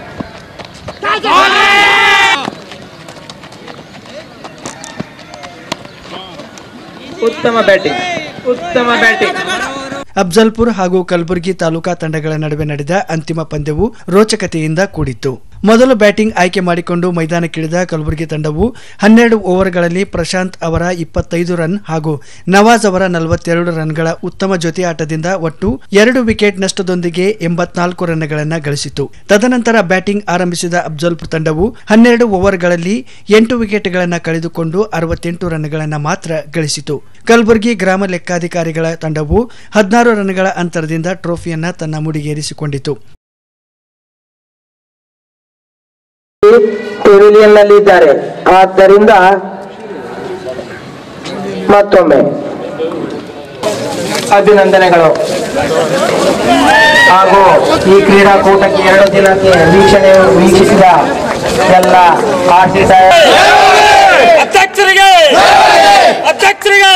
ಉತ್ತಮ ಬ್ಯಾಟಿಂಗ್ ಉತ್ತಮ ಬ್ಯಾಟಿಂಗ್ ಅಫ್ಜಲ್ಪುರ್ ಹಾಗೂ ಕಲಬುರಗಿ ತಾಲೂಕಾ ತಂಡಗಳ ನಡುವೆ ನಡೆದ ಅಂತಿಮ ಪಂದ್ಯವು ರೋಚಕತೆಯಿಂದ ಕೂಡಿತ್ತು ಮೊದಲು ಬ್ಯಾಟಿಂಗ್ ಆಯ್ಕೆ ಮಾಡಿಕೊಂಡು ಮೈದಾನಕ್ಕಿಳಿದ ಕಲಬುರಗಿ ತಂಡವು ಹನ್ನೆರಡು ಓವರ್ಗಳಲ್ಲಿ ಪ್ರಶಾಂತ್ ಅವರ ಇಪ್ಪತ್ತೈದು ರನ್ ಹಾಗೂ ನವಾಜ್ ಅವರ ನಲವತ್ತೆರಡು ರನ್ಗಳ ಉತ್ತಮ ಜೊತೆ ಆಟದಿಂದ ಒಟ್ಟು ಎರಡು ವಿಕೆಟ್ ನಷ್ಟದೊಂದಿಗೆ ಎಂಬತ್ನಾಲ್ಕು ರನ್ಗಳನ್ನು ಗಳಿಸಿತು ತದನಂತರ ಬ್ಯಾಟಿಂಗ್ ಆರಂಭಿಸಿದ ಅಫ್ಜಲ್ಪುರ್ ತಂಡವು ಹನ್ನೆರಡು ಓವರ್ಗಳಲ್ಲಿ ಎಂಟು ವಿಕೆಟ್ಗಳನ್ನು ಕಳೆದುಕೊಂಡು ಅರವತ್ತೆಂಟು ರನ್ಗಳನ್ನು ಮಾತ್ರ ಗಳಿಸಿತು ಕಲಬುರಗಿ ಗ್ರಾಮ ಲೆಕ್ಕಾಧಿಕಾರಿಗಳ ತಂಡವು ಹದಿನಾರು ರನ್ಗಳ ಅಂತರದಿಂದ ಟ್ರೋಫಿಯನ್ನ ತನ್ನ ಮುಡಿಗೇರಿಸಿಕೊಂಡಿತು ಪೆವಿಲಿಯನ್ ನಲ್ಲಿ ಇದ್ದಾರೆ ಆದ್ದರಿಂದ ಮತ್ತೊಮ್ಮೆ ಅಭಿನಂದನೆಗಳು ಹಾಗೂ ಈ ಕ್ರೀಡಾಕೂಟಕ್ಕೆ ಎರಡು ದಿನಕ್ಕೆ ವೀಕ್ಷಣೆ ವೀಕ್ಷಿಸಿದ ಎಲ್ಲ ಆಡಳಿತ ಅಧ್ಯಕ್ಷರಿಗೆ ಅಧ್ಯಕ್ಷರಿಗೆ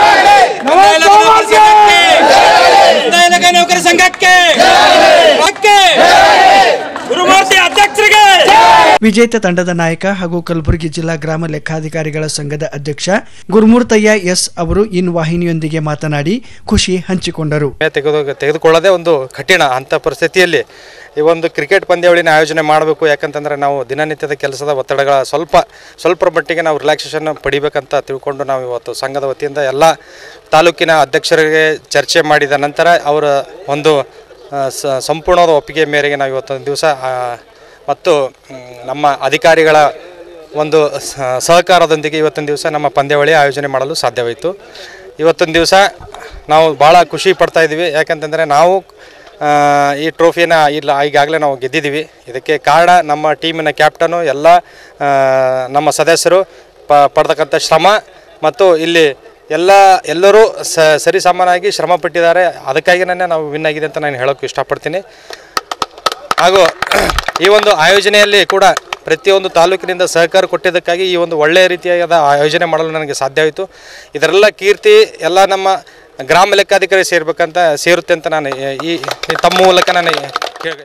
ನೌಕರ ಸಂಘಕ್ಕೆ ಗುರುಮೂರ್ತಿ ಅಧ್ಯಕ್ಷರಿಗೆ ವಿಜೇತ ತಂಡದ ನಾಯಕ ಹಾಗೂ ಕಲಬುರಗಿ ಜಿಲ್ಲಾ ಗ್ರಾಮ ಲೆಕ್ಕಾಧಿಕಾರಿಗಳ ಸಂಘದ ಅಧ್ಯಕ್ಷ ಗುರುಮೂರ್ತಯ್ಯ ಎಸ್ ಅವರು ಇನ್ ವಾಹಿನಿಯೊಂದಿಗೆ ಮಾತನಾಡಿ ಖುಷಿ ಹಂಚಿಕೊಂಡರು ತೆಗೆದು ತೆಗೆದುಕೊಳ್ಳೋದೇ ಒಂದು ಕಠಿಣ ಅಂಥ ಪರಿಸ್ಥಿತಿಯಲ್ಲಿ ಈ ಒಂದು ಕ್ರಿಕೆಟ್ ಪಂದ್ಯಾವಳಿನ ಆಯೋಜನೆ ಮಾಡಬೇಕು ಯಾಕಂತಂದರೆ ನಾವು ದಿನನಿತ್ಯದ ಕೆಲಸದ ಒತ್ತಡಗಳ ಸ್ವಲ್ಪ ಸ್ವಲ್ಪ ಮಟ್ಟಿಗೆ ನಾವು ರಿಲ್ಯಾಕ್ಸೇಷನ್ ಪಡಿಬೇಕಂತ ತಿಳ್ಕೊಂಡು ನಾವು ಇವತ್ತು ಸಂಘದ ವತಿಯಿಂದ ಎಲ್ಲ ತಾಲೂಕಿನ ಅಧ್ಯಕ್ಷರಿಗೆ ಚರ್ಚೆ ಮಾಡಿದ ನಂತರ ಅವರ ಒಂದು ಆ, ಸ- ಸಂಪೂರ್ಣವಾದ ಒಪ್ಪಿಗೆ ಮೇರೆಗೆ ನಾವು ಇವತ್ತೊಂದು ದಿವಸ ಮತ್ತು ಮ್, ನಮ್ಮ ಅಧಿಕಾರಿಗಳ ಒಂದು ಸ- ಸಹಕಾರದೊಂದಿಗೆ ಇವತ್ತೊಂದು ದಿವಸ ನಮ್ಮ ಪಂದ್ಯಾವಳಿ ಆಯೋಜನೆ ಮಾಡಲು ಸಾಧ್ಯವಾಯಿತು ಇವತ್ತೊಂದು ದಿವಸ ನಾವು ಭಾಳ ಖುಷಿ ಪಡ್ತಾ ಇದ್ದೀವಿ ಯಾಕಂತಂದರೆ ನಾವು ಆ, ಈ ಟ್ರೋಫಿನ ಇಲ್ಲ ಈಗಾಗಲೇ ನಾವು ಗೆದ್ದಿದ್ದೀವಿ ಇದಕ್ಕೆ ಕಾರಣ ನಮ್ಮ ಟೀಮಿನ ಕ್ಯಾಪ್ಟನು ಎಲ್ಲ ಆ, ನಮ್ಮ ಸದಸ್ಯರು ಪ ಪಡ್ತಕ್ಕಂಥ ಶ್ರಮ ಮತ್ತು ಇಲ್ಲಿ ಎಲ್ಲ ಎಲ್ಲರೂ ಸ ಸರಿಸಮಾನಾಗಿ ಶ್ರಮ ಪಟ್ಟಿದ್ದಾರೆ ಅದಕ್ಕಾಗಿನೇ ನಾವು ವಿನ್ ಆಗಿದೆ ಅಂತ ನಾನು ಹೇಳೋಕ್ಕೆ ಇಷ್ಟಪಡ್ತೀನಿ ಹಾಗೂ ಈ ಒಂದು ಆಯೋಜನೆಯಲ್ಲಿ ಕೂಡ ಪ್ರತಿಯೊಂದು ತಾಲೂಕಿನಿಂದ ಸಹಕಾರ ಕೊಟ್ಟಿದ್ದಕ್ಕಾಗಿ ಈ ಒಂದು ಒಳ್ಳೆಯ ರೀತಿಯಾದ ಆಯೋಜನೆ ಮಾಡಲು ನನಗೆ ಸಾಧ್ಯವಾಯಿತು ಇದರೆಲ್ಲ ಕೀರ್ತಿ ಎಲ್ಲ ನಮ್ಮ ಗ್ರಾಮ ಲೆಕ್ಕಾಧಿಕಾರಿ ಸೇರ್ಬೇಕಂತ ಸೇರುತ್ತೆ ಅಂತ ನಾನು ಈ ಈ ತಮ್ಮ ಮೂಲಕ ನಾನು ಕೇಳ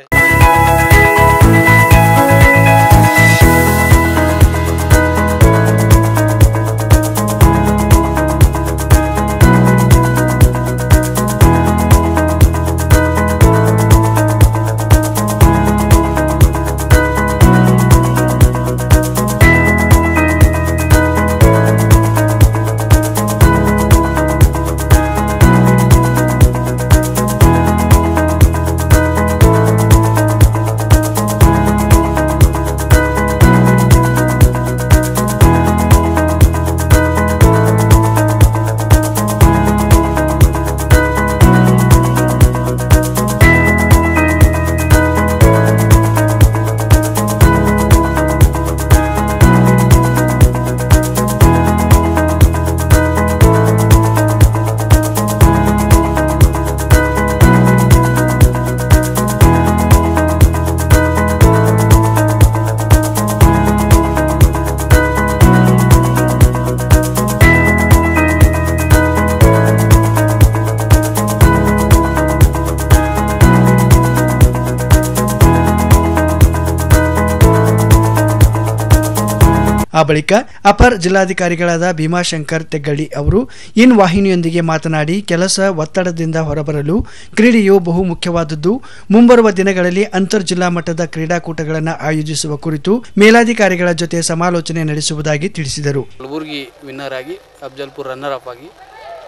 ಆ ಬಳಿಕ ಅಪರ್ ಜಿಲ್ಲಾಧಿಕಾರಿಗಳಾದ ಭೀಮಾಶಂಕರ್ ತೆಗ್ಗಳ್ಳಿ ಅವರು ಇನ್ ವಾಹಿನಿಯೊಂದಿಗೆ ಮಾತನಾಡಿ ಕೆಲಸ ಒತ್ತಡದಿಂದ ಹೊರಬರಲು ಕ್ರೀಡೆಯು ಬಹು ಮುಖ್ಯವಾದದ್ದು ಮುಂಬರುವ ದಿನಗಳಲ್ಲಿ ಅಂತರ್ ಜಿಲ್ಲಾ ಮಟ್ಟದ ಕ್ರೀಡಾಕೂಟಗಳನ್ನು ಆಯೋಜಿಸುವ ಕುರಿತು ಮೇಲಾಧಿಕಾರಿಗಳ ಜೊತೆ ಸಮಾಲೋಚನೆ ನಡೆಸುವುದಾಗಿ ತಿಳಿಸಿದರು ಕಲಬುರಗಿ ವಿನ್ನರ್ ಆಗಿ ಅಫ್ಜಲ್ಪುರ್ ರನ್ನರ್ ಅಪ್ ಆಗಿ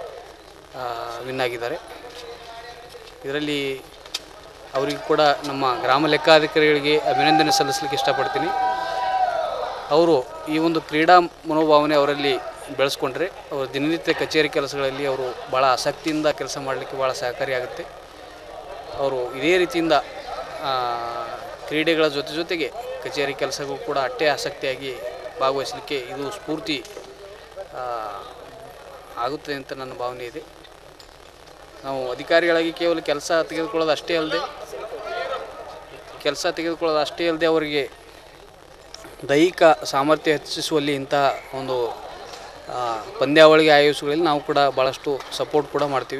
ವಿನ್ ಆಗಿದ್ದಾರೆ ಇದರಲ್ಲಿ ಅವರಿಗೆ ಕೂಡ ನಮ್ಮ ಗ್ರಾಮ ಲೆಕ್ಕಾಧಿಕಾರಿಗಳಿಗೆ ಅಭಿನಂದನೆ ಸಲ್ಲಿಸಲಿಕ್ಕೆ ಇಷ್ಟಪಡ್ತೀನಿ ಅವರು ಈ ಒಂದು ಕ್ರೀಡಾ ಮನೋಭಾವನೆ ಅವರಲ್ಲಿ ಬೆಳೆಸ್ಕೊಂಡ್ರೆ ಅವರು ದಿನನಿತ್ಯ ಕಚೇರಿ ಕೆಲಸಗಳಲ್ಲಿ ಅವರು ಭಾಳ ಆಸಕ್ತಿಯಿಂದ ಕೆಲಸ ಮಾಡಲಿಕ್ಕೆ ಭಾಳ ಸಹಕಾರಿಯಾಗುತ್ತೆ ಅವರು ಇದೇ ರೀತಿಯಿಂದ ಆ, ಕ್ರೀಡೆಗಳ ಜೊತೆ ಜೊತೆಗೆ ಕಚೇರಿ ಕೆಲಸಗಳು ಕೂಡ ಅಷ್ಟೇ ಆಸಕ್ತಿಯಾಗಿ ಭಾಗವಹಿಸಲಿಕ್ಕೆ ಇದು ಸ್ಫೂರ್ತಿ ಆ, ಆಗುತ್ತದೆ ಅಂತ ನನ್ನ ಭಾವನೆ ಇದೆ ನಾವು ಅಧಿಕಾರಿಗಳಾಗಿ ಕೇವಲ ಕೆಲಸ ತೆಗೆದುಕೊಳ್ಳೋದು ಅಷ್ಟೇ ಅಲ್ಲದೆ ಕೆಲಸ ತೆಗೆದುಕೊಳ್ಳೋದು ಅಷ್ಟೇ ಅಲ್ಲದೆ ಅವರಿಗೆ ದೈಹಿಕ ಸಾಮರ್ಥ್ಯ ಹೆಚ್ಚಿಸುವಲ್ಲಿ ಇಂತಹ ಒಂದು ಆ, ಪಂದ್ಯಾವಳಿಗೆ ಆಯೋಜಿಸುವಲ್ಲಿ ನಾವು ಕೂಡ ಭಾಳಷ್ಟು ಸಪೋರ್ಟ್ ಕೂಡ ಮಾಡ್ತೀವಿ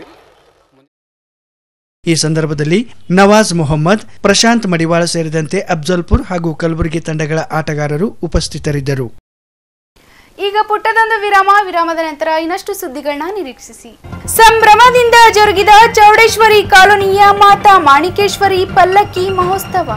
ಈ ಸಂದರ್ಭದಲ್ಲಿ ನವಾಜ್ ಮೊಹಮ್ಮದ್ ಪ್ರಶಾಂತ್ ಮಡಿವಾಳ ಸೇರಿದಂತೆ ಅಫ್ಜಲ್ಪುರ್ ಹಾಗೂ ಕಲಬುರಗಿ ತಂಡಗಳ ಆಟಗಾರರು ಉಪಸ್ಥಿತರಿದ್ದರು ಈಗ ಪುಟ್ಟದೊಂದು ವಿರಾಮ ವಿರಾಮದ ನಂತರ ಇನ್ನಷ್ಟು ಸುದ್ದಿಗಳನ್ನ ನಿರೀಕ್ಷಿಸಿ ಸಂಭ್ರಮದಿಂದ ಜರುಗಿದ ಚೌಡೇಶ್ವರಿ ಕಾಲೋನಿಯ ಮಾತಾ ಮಾಣಿಕೇಶ್ವರಿ ಪಲ್ಲಕ್ಕಿ ಮಹೋತ್ಸವ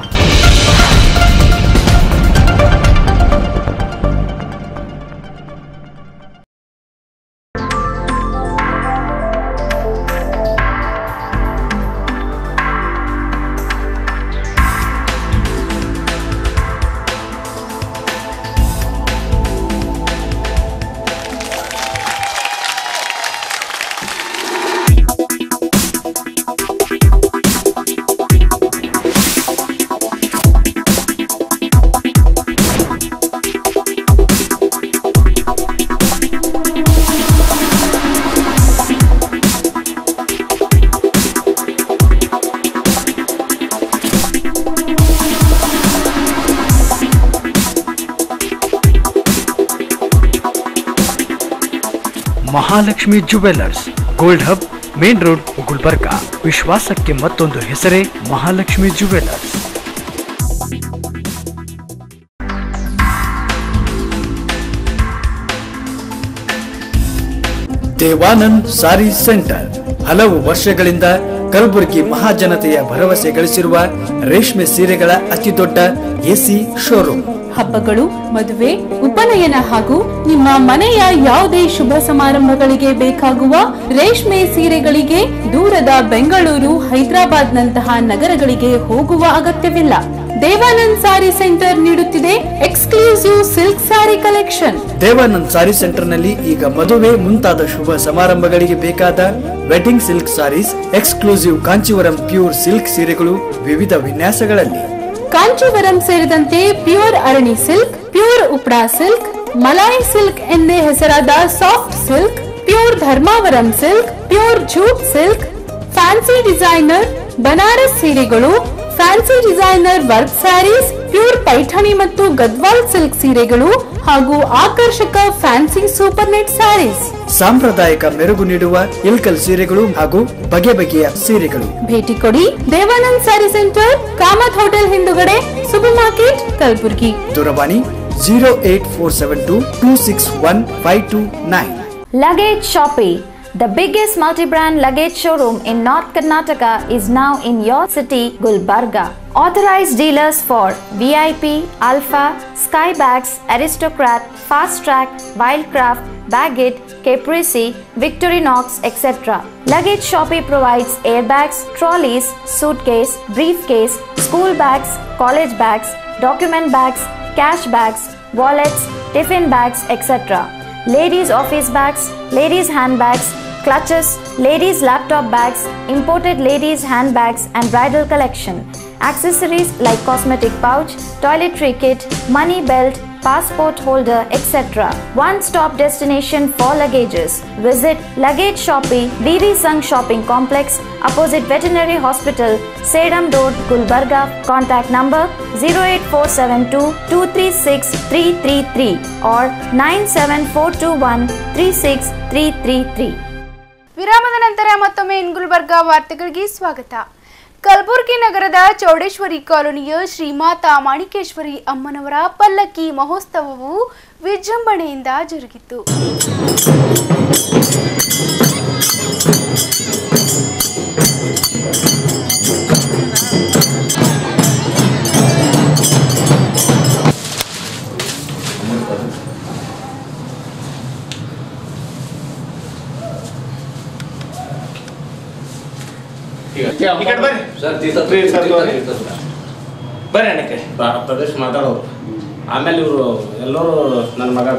Mahalakshmi jewellers gold hub main road Gulbarga ವಿಶ್ವಾಸಕ್ಕೆ ಮತ್ತೊಂದು ಹೆಸರೇ ಮಹಾಲಕ್ಷ್ಮಿ ಜುವೆಲ್ಲರ್ಸ್ ದೇವಾನಂದ್ ಸಾರಿ ಸೆಂಟರ್ ಹಲವು ವರ್ಷಗಳಿಂದ ಕಲಬುರಗಿ ಮಹಾಜನತೆಯ ಭರವಸೆ ಗಳಿಸಿರುವ ರೇಷ್ಮೆ ಸೀರೆಗಳ ಅತಿದೊಡ್ಡ ಎಸಿ ಶೋರೂಮ್ ಹಬ್ಬಗಳು ಮದುವೆ ಉಪನಯನ ಹಾಗೂ ನಿಮ್ಮ ಮನೆಯ ಯಾವುದೇ ಶುಭ ಸಮಾರಂಭಗಳಿಗೆ ಬೇಕಾಗುವ ರೇಷ್ಮೆ ಸೀರೆಗಳಿಗೆ ದೂರದ ಬೆಂಗಳೂರು ಹೈದರಾಬಾದ್ ನಂತಹ ನಗರಗಳಿಗೆ ಹೋಗುವ ಅಗತ್ಯವಿಲ್ಲ ದೇವಾನಂದ್ ಸಾರಿ ಸೆಂಟರ್ ನೀಡುತ್ತಿದೆ exclusive silk sari collection Devanand sari ಸೆಂಟರ್ನಲ್ಲಿ ಈಗ ಮದುವೆ ಮುಂತಾದ ಶುಭ ಸಮಾರಂಭಗಳಿಗೆ ಬೇಕಾದ wedding silk saris exclusive Kanjeevaram pure silk ಸೀರೆಗಳು ವಿವಿಧ ವಿನ್ಯಾಸಗಳಲ್ಲಿ ಕಾಂಚೀವರಂ ಸೇರಿದಂತೆ pure Arani silk pure Uppada silk Malai silk ಎಂದೇ ಹೆಸರಾದ soft silk pure Dharmavaram silk pure jute silk fancy designer Banaras ಸೀರೆಗಳು fancy designer work saris pure Paithani ಮತ್ತು ಗದ್ವಾಲ್ ಸಿಲ್ಕ್ ಸೀರೆಗಳು ಹಾಗೂ ಆಕರ್ಷಕ ಫ್ಯಾನ್ಸಿ ಸೂಪರ್ ನೆಟ್ ಸ್ಯಾರೀಸ್ ಸಾಂಪ್ರದಾಯಿಕ ಮೆರುಗು ನೀಡುವ ಇಲ್ಕಲ್ ಸೀರೆಗಳು ಹಾಗೂ ಬಗೆ ಬಗೆಯ ಸೀರೆಗಳು ಭೇಟಿ ಕೊಡಿ ದೇವಾನಂದ್ ಸ್ಯಾರಿ ಸೆಂಟರ್ ಕಾಮತ್ ಹೋಟೆಲ್ ಹಿಂದುಗಡೆ ಸೂಪರ್ ಮಾರ್ಕೆಟ್ ಕಲಬುರ್ಗಿ ದೂರವಾಣಿ zero eight four seven two two six one five two nine Luggage Shoppe, the biggest multi-brand luggage showroom in North Karnataka is now in your city, Gulbarga. Authorized dealers for VIP, Alpha, Skybags, Aristocrat, Fast Track, Wildcraft, Baggett, Caprese, Victorinox, etc. Luggage Shoppe provides airbags, trolleys, suitcase, briefcase, school bags, college bags, document bags, cash bags, wallets, tiffin bags, etc ladies' office bags, ladies' handbags, clutches, ladies' laptop bags, imported ladies' handbags, and bridal collection. Accessories like cosmetic pouch, toiletry kit, money belt, passport holder, etc. One stop destination for luggages. Visit Luggage Shoppe, VV Sung Shopping Complex, opposite Veterinary Hospital, Sedam Road, Gulbarga. Contact number 08472 236 333 or 97421 36333. ವಿರಾಮದ ನಂತರ ಮತ್ತೊಮ್ಮೆ ಇನ್ ಗುಲ್ಬರ್ಗಾ ವಾರ್ತೆಗಳಿಗೆ ಸ್ವಾಗತ ಕಲಬುರಗಿ ನಗರದ ಚೌಡೇಶ್ವರಿ ಕಾಲೋನಿಯ ಶ್ರೀಮಾತಾ ಮಾಣಿಕೇಶ್ವರಿ ಅಮ್ಮನವರ ಪಲ್ಲಕ್ಕಿ ಮಹೋತ್ಸವವು ವಿಜೃಂಭಣೆಯಿಂದ ಜರುಗಿತು ಬರ್ರಿ ಅಣ್ಣಕ್ಕೆ ಪ್ರದೇಶ್ ಮಾತಾಡೋರು ಆಮೇಲೆ ಇವರು ಎಲ್ಲರೂ ನನ್ನ ಮಗ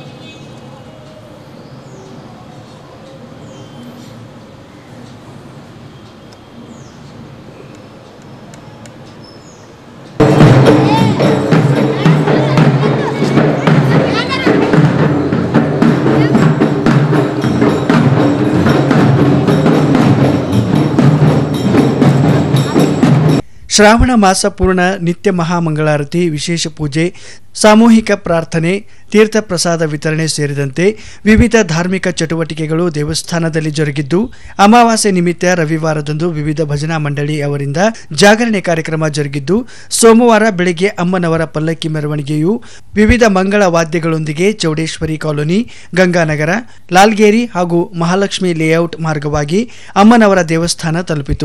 ಶ್ರಾವಣ ಮಾಸ ಪೂರ್ಣ ನಿತ್ಯ ಮಹಾಮಂಗಳಾರತಿ ವಿಶೇಷ ಪೂಜೆ ಸಾಮೂಹಿಕ ಪ್ರಾರ್ಥನೆ ತೀರ್ಥ ಪ್ರಸಾದ ವಿತರಣೆ ಸೇರಿದಂತೆ ವಿವಿಧ ಧಾರ್ಮಿಕ ಚಟುವಟಿಕೆಗಳು ದೇವಸ್ಥಾನದಲ್ಲಿ ಜರುಗಿದ್ದು ಅಮಾವಾಸ್ಯೆ ನಿಮಿತ್ತ ರವಿವಾರದಂದು ವಿವಿಧ ಭಜನಾ ಮಂಡಳಿ ಅವರಿಂದ ಜಾಗರಣೆ ಕಾರ್ಯಕ್ರಮ ಜರುಗಿದ್ದು ಸೋಮವಾರ ಬೆಳಗ್ಗೆ ಅಮ್ಮನವರ ಪಲ್ಲಕ್ಕಿ ಮೆರವಣಿಗೆಯು ವಿವಿಧ ಮಂಗಳ ವಾದ್ಯಗಳೊಂದಿಗೆ ಚೌಡೇಶ್ವರಿ ಕಾಲೋನಿ ಗಂಗಾನಗರ ಲಾಲ್ಗೇರಿ ಹಾಗೂ ಮಹಾಲಕ್ಷ್ಮಿ ಲೇಔಟ್ ಮಾರ್ಗವಾಗಿ ಅಮ್ಮನವರ ದೇವಸ್ಥಾನ ತಲುಪಿತು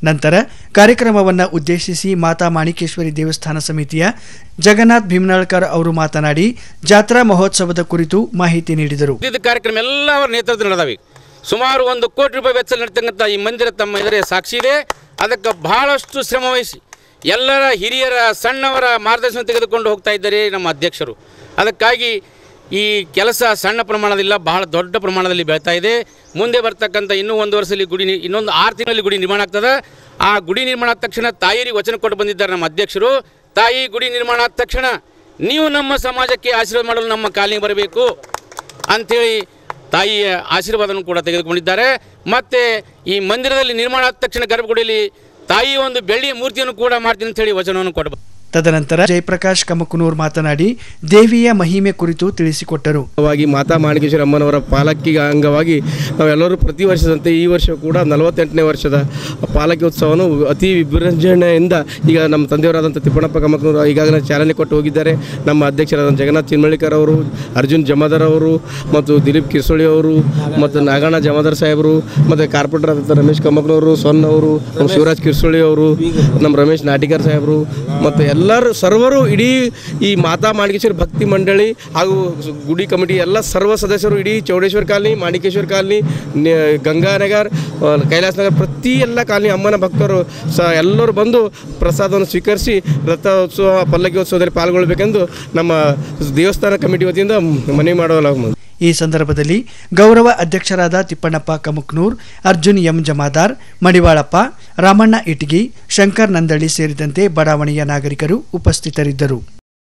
ನಂತರ ಕಾರ್ಯಕ್ರಮವನ್ನು ಉದ್ದೇಶಿಸಿ ಮಾತಾ ಮಾಣಿಕೇಶ್ವರಿ ದೇವಸ್ಥಾನ ಸಮಿತಿಯ ಜಗನ್ನಾಥ್ ಭೀಮನಾಳ್ಕರ್ ಅವರು ಮಾತನಾಡಿ ಜಾತ್ರಾ ಮಹೋತ್ಸವದ ಕುರಿತು ಮಾಹಿತಿ ನೀಡಿದರು ಇದು ಕಾರ್ಯಕ್ರಮ ಎಲ್ಲ ಅವರ ನೇತೃತ್ವ ನಡೆದವೆ ಸುಮಾರು ಒಂದು ಕೋಟಿ ರೂಪಾಯಿ ವೆಚ್ಚ ನಡೀತಕ್ಕಂಥ ಈ ಮಂದಿರ ತಮ್ಮ ಎದುರೇ ಸಾಕ್ಷಿ ಇದೆ ಅದಕ್ಕೆ ಬಹಳಷ್ಟು ಶ್ರಮ ವಹಿಸಿ ಎಲ್ಲರ ಹಿರಿಯರ ಸಣ್ಣವರ ಮಾರ್ಗದರ್ಶನ ತೆಗೆದುಕೊಂಡು ಹೋಗ್ತಾ ಇದ್ದಾರೆ ನಮ್ಮ ಅಧ್ಯಕ್ಷರು ಅದಕ್ಕಾಗಿ ಈ ಕೆಲಸ ಸಣ್ಣ ಪ್ರಮಾಣದಿಲ್ಲ ಬಹಳ ದೊಡ್ಡ ಪ್ರಮಾಣದಲ್ಲಿ ಬೆಳೀತಾ ಇದೆ ಮುಂದೆ ಬರ್ತಕ್ಕಂಥ ಇನ್ನೂ ಒಂದು ವರ್ಷದಲ್ಲಿ ಗುಡಿ ನಿ- ಇನ್ನೊಂದು ಆರು ತಿಂಗಳಲ್ಲಿ ಗುಡಿ ನಿರ್ಮಾಣ ಆಗ್ತದೆ ಆ ಗುಡಿ ನಿರ್ಮಾಣ ಆದ ತಕ್ಷಣ ತಾಯಿಯರಿಗೆ ವಚನ ಕೊಟ್ಟು ಬಂದಿದ್ದಾರೆ ನಮ್ಮ ಅಧ್ಯಕ್ಷರು ತಾಯಿ ಗುಡಿ ನಿರ್ಮಾಣ ಆದ ತಕ್ಷಣ ನೀವು ನಮ್ಮ ಸಮಾಜಕ್ಕೆ ಆಶೀರ್ವಾದ ಮಾಡಲು ನಮ್ಮ ಕಾಲಿಗೆ ಬರಬೇಕು ಅಂಥೇಳಿ ತಾಯಿಯ ಆಶೀರ್ವಾದವನ್ನು ಕೂಡ ತೆಗೆದುಕೊಂಡಿದ್ದಾರೆ ಮತ್ತು ಈ ಮಂದಿರದಲ್ಲಿ ನಿರ್ಮಾಣ ಆದ ತಕ್ಷಣ ಗರ್ಭಗುಡಿಯಲ್ಲಿ ತಾಯಿಯ ಒಂದು ಬೆಳ್ಳಿಯ ಮೂರ್ತಿಯನ್ನು ಕೂಡ ಮಾಡ್ತೀನಿ ಅಂತೇಳಿ ವಚನವನ್ನು ಕೊಡಬೇಕು ತದನಂತರ ಜಯಪ್ರಕಾಶ್ ಕಮಕನೂರ್ ಮಾತನಾಡಿ ದೇವಿಯ ಮಹಿಮೆ ಕುರಿತು ತಿಳಿಸಿಕೊಟ್ಟರು ವಾಗಿ ಮಾತಾ ಮಾಣಿಕೇಶ್ವರ ಅಮ್ಮನವರ ಪಾಲಕಿಗೆ ಅಂಗವಾಗಿ ನಾವೆಲ್ಲರೂ ಪ್ರತಿ ವರ್ಷದಂತೆ ಈ ವರ್ಷ ಕೂಡ ನಲವತ್ತೆಂಟನೇ ವರ್ಷದ ಪಾಲಕಿ ಉತ್ಸವವನ್ನು ಅತಿ ವಿಜೃಂಭಣೆಯಿಂದ ಈಗ ನಮ್ಮ ತಂದೆಯವರಾದಂಥ ತಿಪ್ಪಣ್ಣಪ್ಪ ಕಮಕನೂರು ಈಗಾಗಲೇ ಚಾಲನೆ ಕೊಟ್ಟು ಹೋಗಿದ್ದಾರೆ ನಮ್ಮ ಅಧ್ಯಕ್ಷರಾದ ಜಗನ್ನಾಥ್ ಚಿನ್ಮಳಿಕರ್ ಅವರು ಅರ್ಜುನ್ ಜಮಾದಾರ್ ಅವರು ಮತ್ತು ದಿಲೀಪ್ ಕಿರ್ಸೋಳಿ ಅವರು ಮತ್ತು ನಾಗಣ್ಣ ಜಮಾದಾರ್ ಸಾಹೇಬರು ಮತ್ತು ಕಾರ್ಪೊರೇಟರ್ ಆದಂಥ ರಮೇಶ್ ಕಮಕ್ನವರು ಸೊನ್ ಅವರು ನಮ್ಮ ಶಿವರಾಜ್ ಕಿರ್ಸೋಳಿ ಅವರು ನಮ್ಮ ರಮೇಶ್ ನಾಟಿಕರ್ ಸಾಹೇಬರು ಮತ್ತು ಎಲ್ಲರೂ ಸರ್ವರು ಇಡೀ ಈ ಮಾತಾ ಮಾಣಿಕೇಶ್ವರ ಭಕ್ತಿ ಮಂಡಳಿ ಹಾಗೂ ಸು- ಗುಡಿ ಕಮಿಟಿ ಎಲ್ಲ ಸರ್ವ ಸದಸ್ಯರು ಇಡೀ ಚೌಡೇಶ್ವರ ಕಾಲನಿ ಮಾಣಿಕೇಶ್ವರ ಕಾಲನಿ ನೆ- ಗಂಗಾನಗರ್ ಆ, ಕೈಲಾಸ ನಗರ್ ಪ್ರತಿ ಎಲ್ಲ ಕಾಲನಿ ಅಮ್ಮನ ಭಕ್ತರು ಸ ಎಲ್ಲರೂ ಬಂದು ಪ್ರಸಾದವನ್ನು ಸ್ವೀಕರಿಸಿ ರಥೋತ್ಸವ ಪಲ್ಲಕ್ಕಿ ಉತ್ಸವದಲ್ಲಿ ಪಾಲ್ಗೊಳ್ಳಬೇಕೆಂದು ನಮ್ಮ ದೇವಸ್ಥಾನ ಕಮಿಟಿ ವತಿಯಿಂದ ಮನವಿ ಮಾಡಲಾಗುವುದು ಈ ಸಂದರ್ಭದಲ್ಲಿ ಗೌರವ ಅಧ್ಯಕ್ಷರಾದ ತಿಪ್ಪಣ್ಣಪ್ಪ ಕಮಕ್ನೂರ್ ಅರ್ಜುನ್ ಎಂ ಜಮಾದಾರ್ ಮಡಿವಾಳಪ್ಪ ರಾಮಣ್ಣ ಇಟಗಿ ಶಂಕರ್ ನಂದಳಿ ಸೇರಿದಂತೆ ಬಡಾವಣೆಯ ನಾಗರಿಕರು ಉಪಸ್ಥಿತರಿದ್ದರು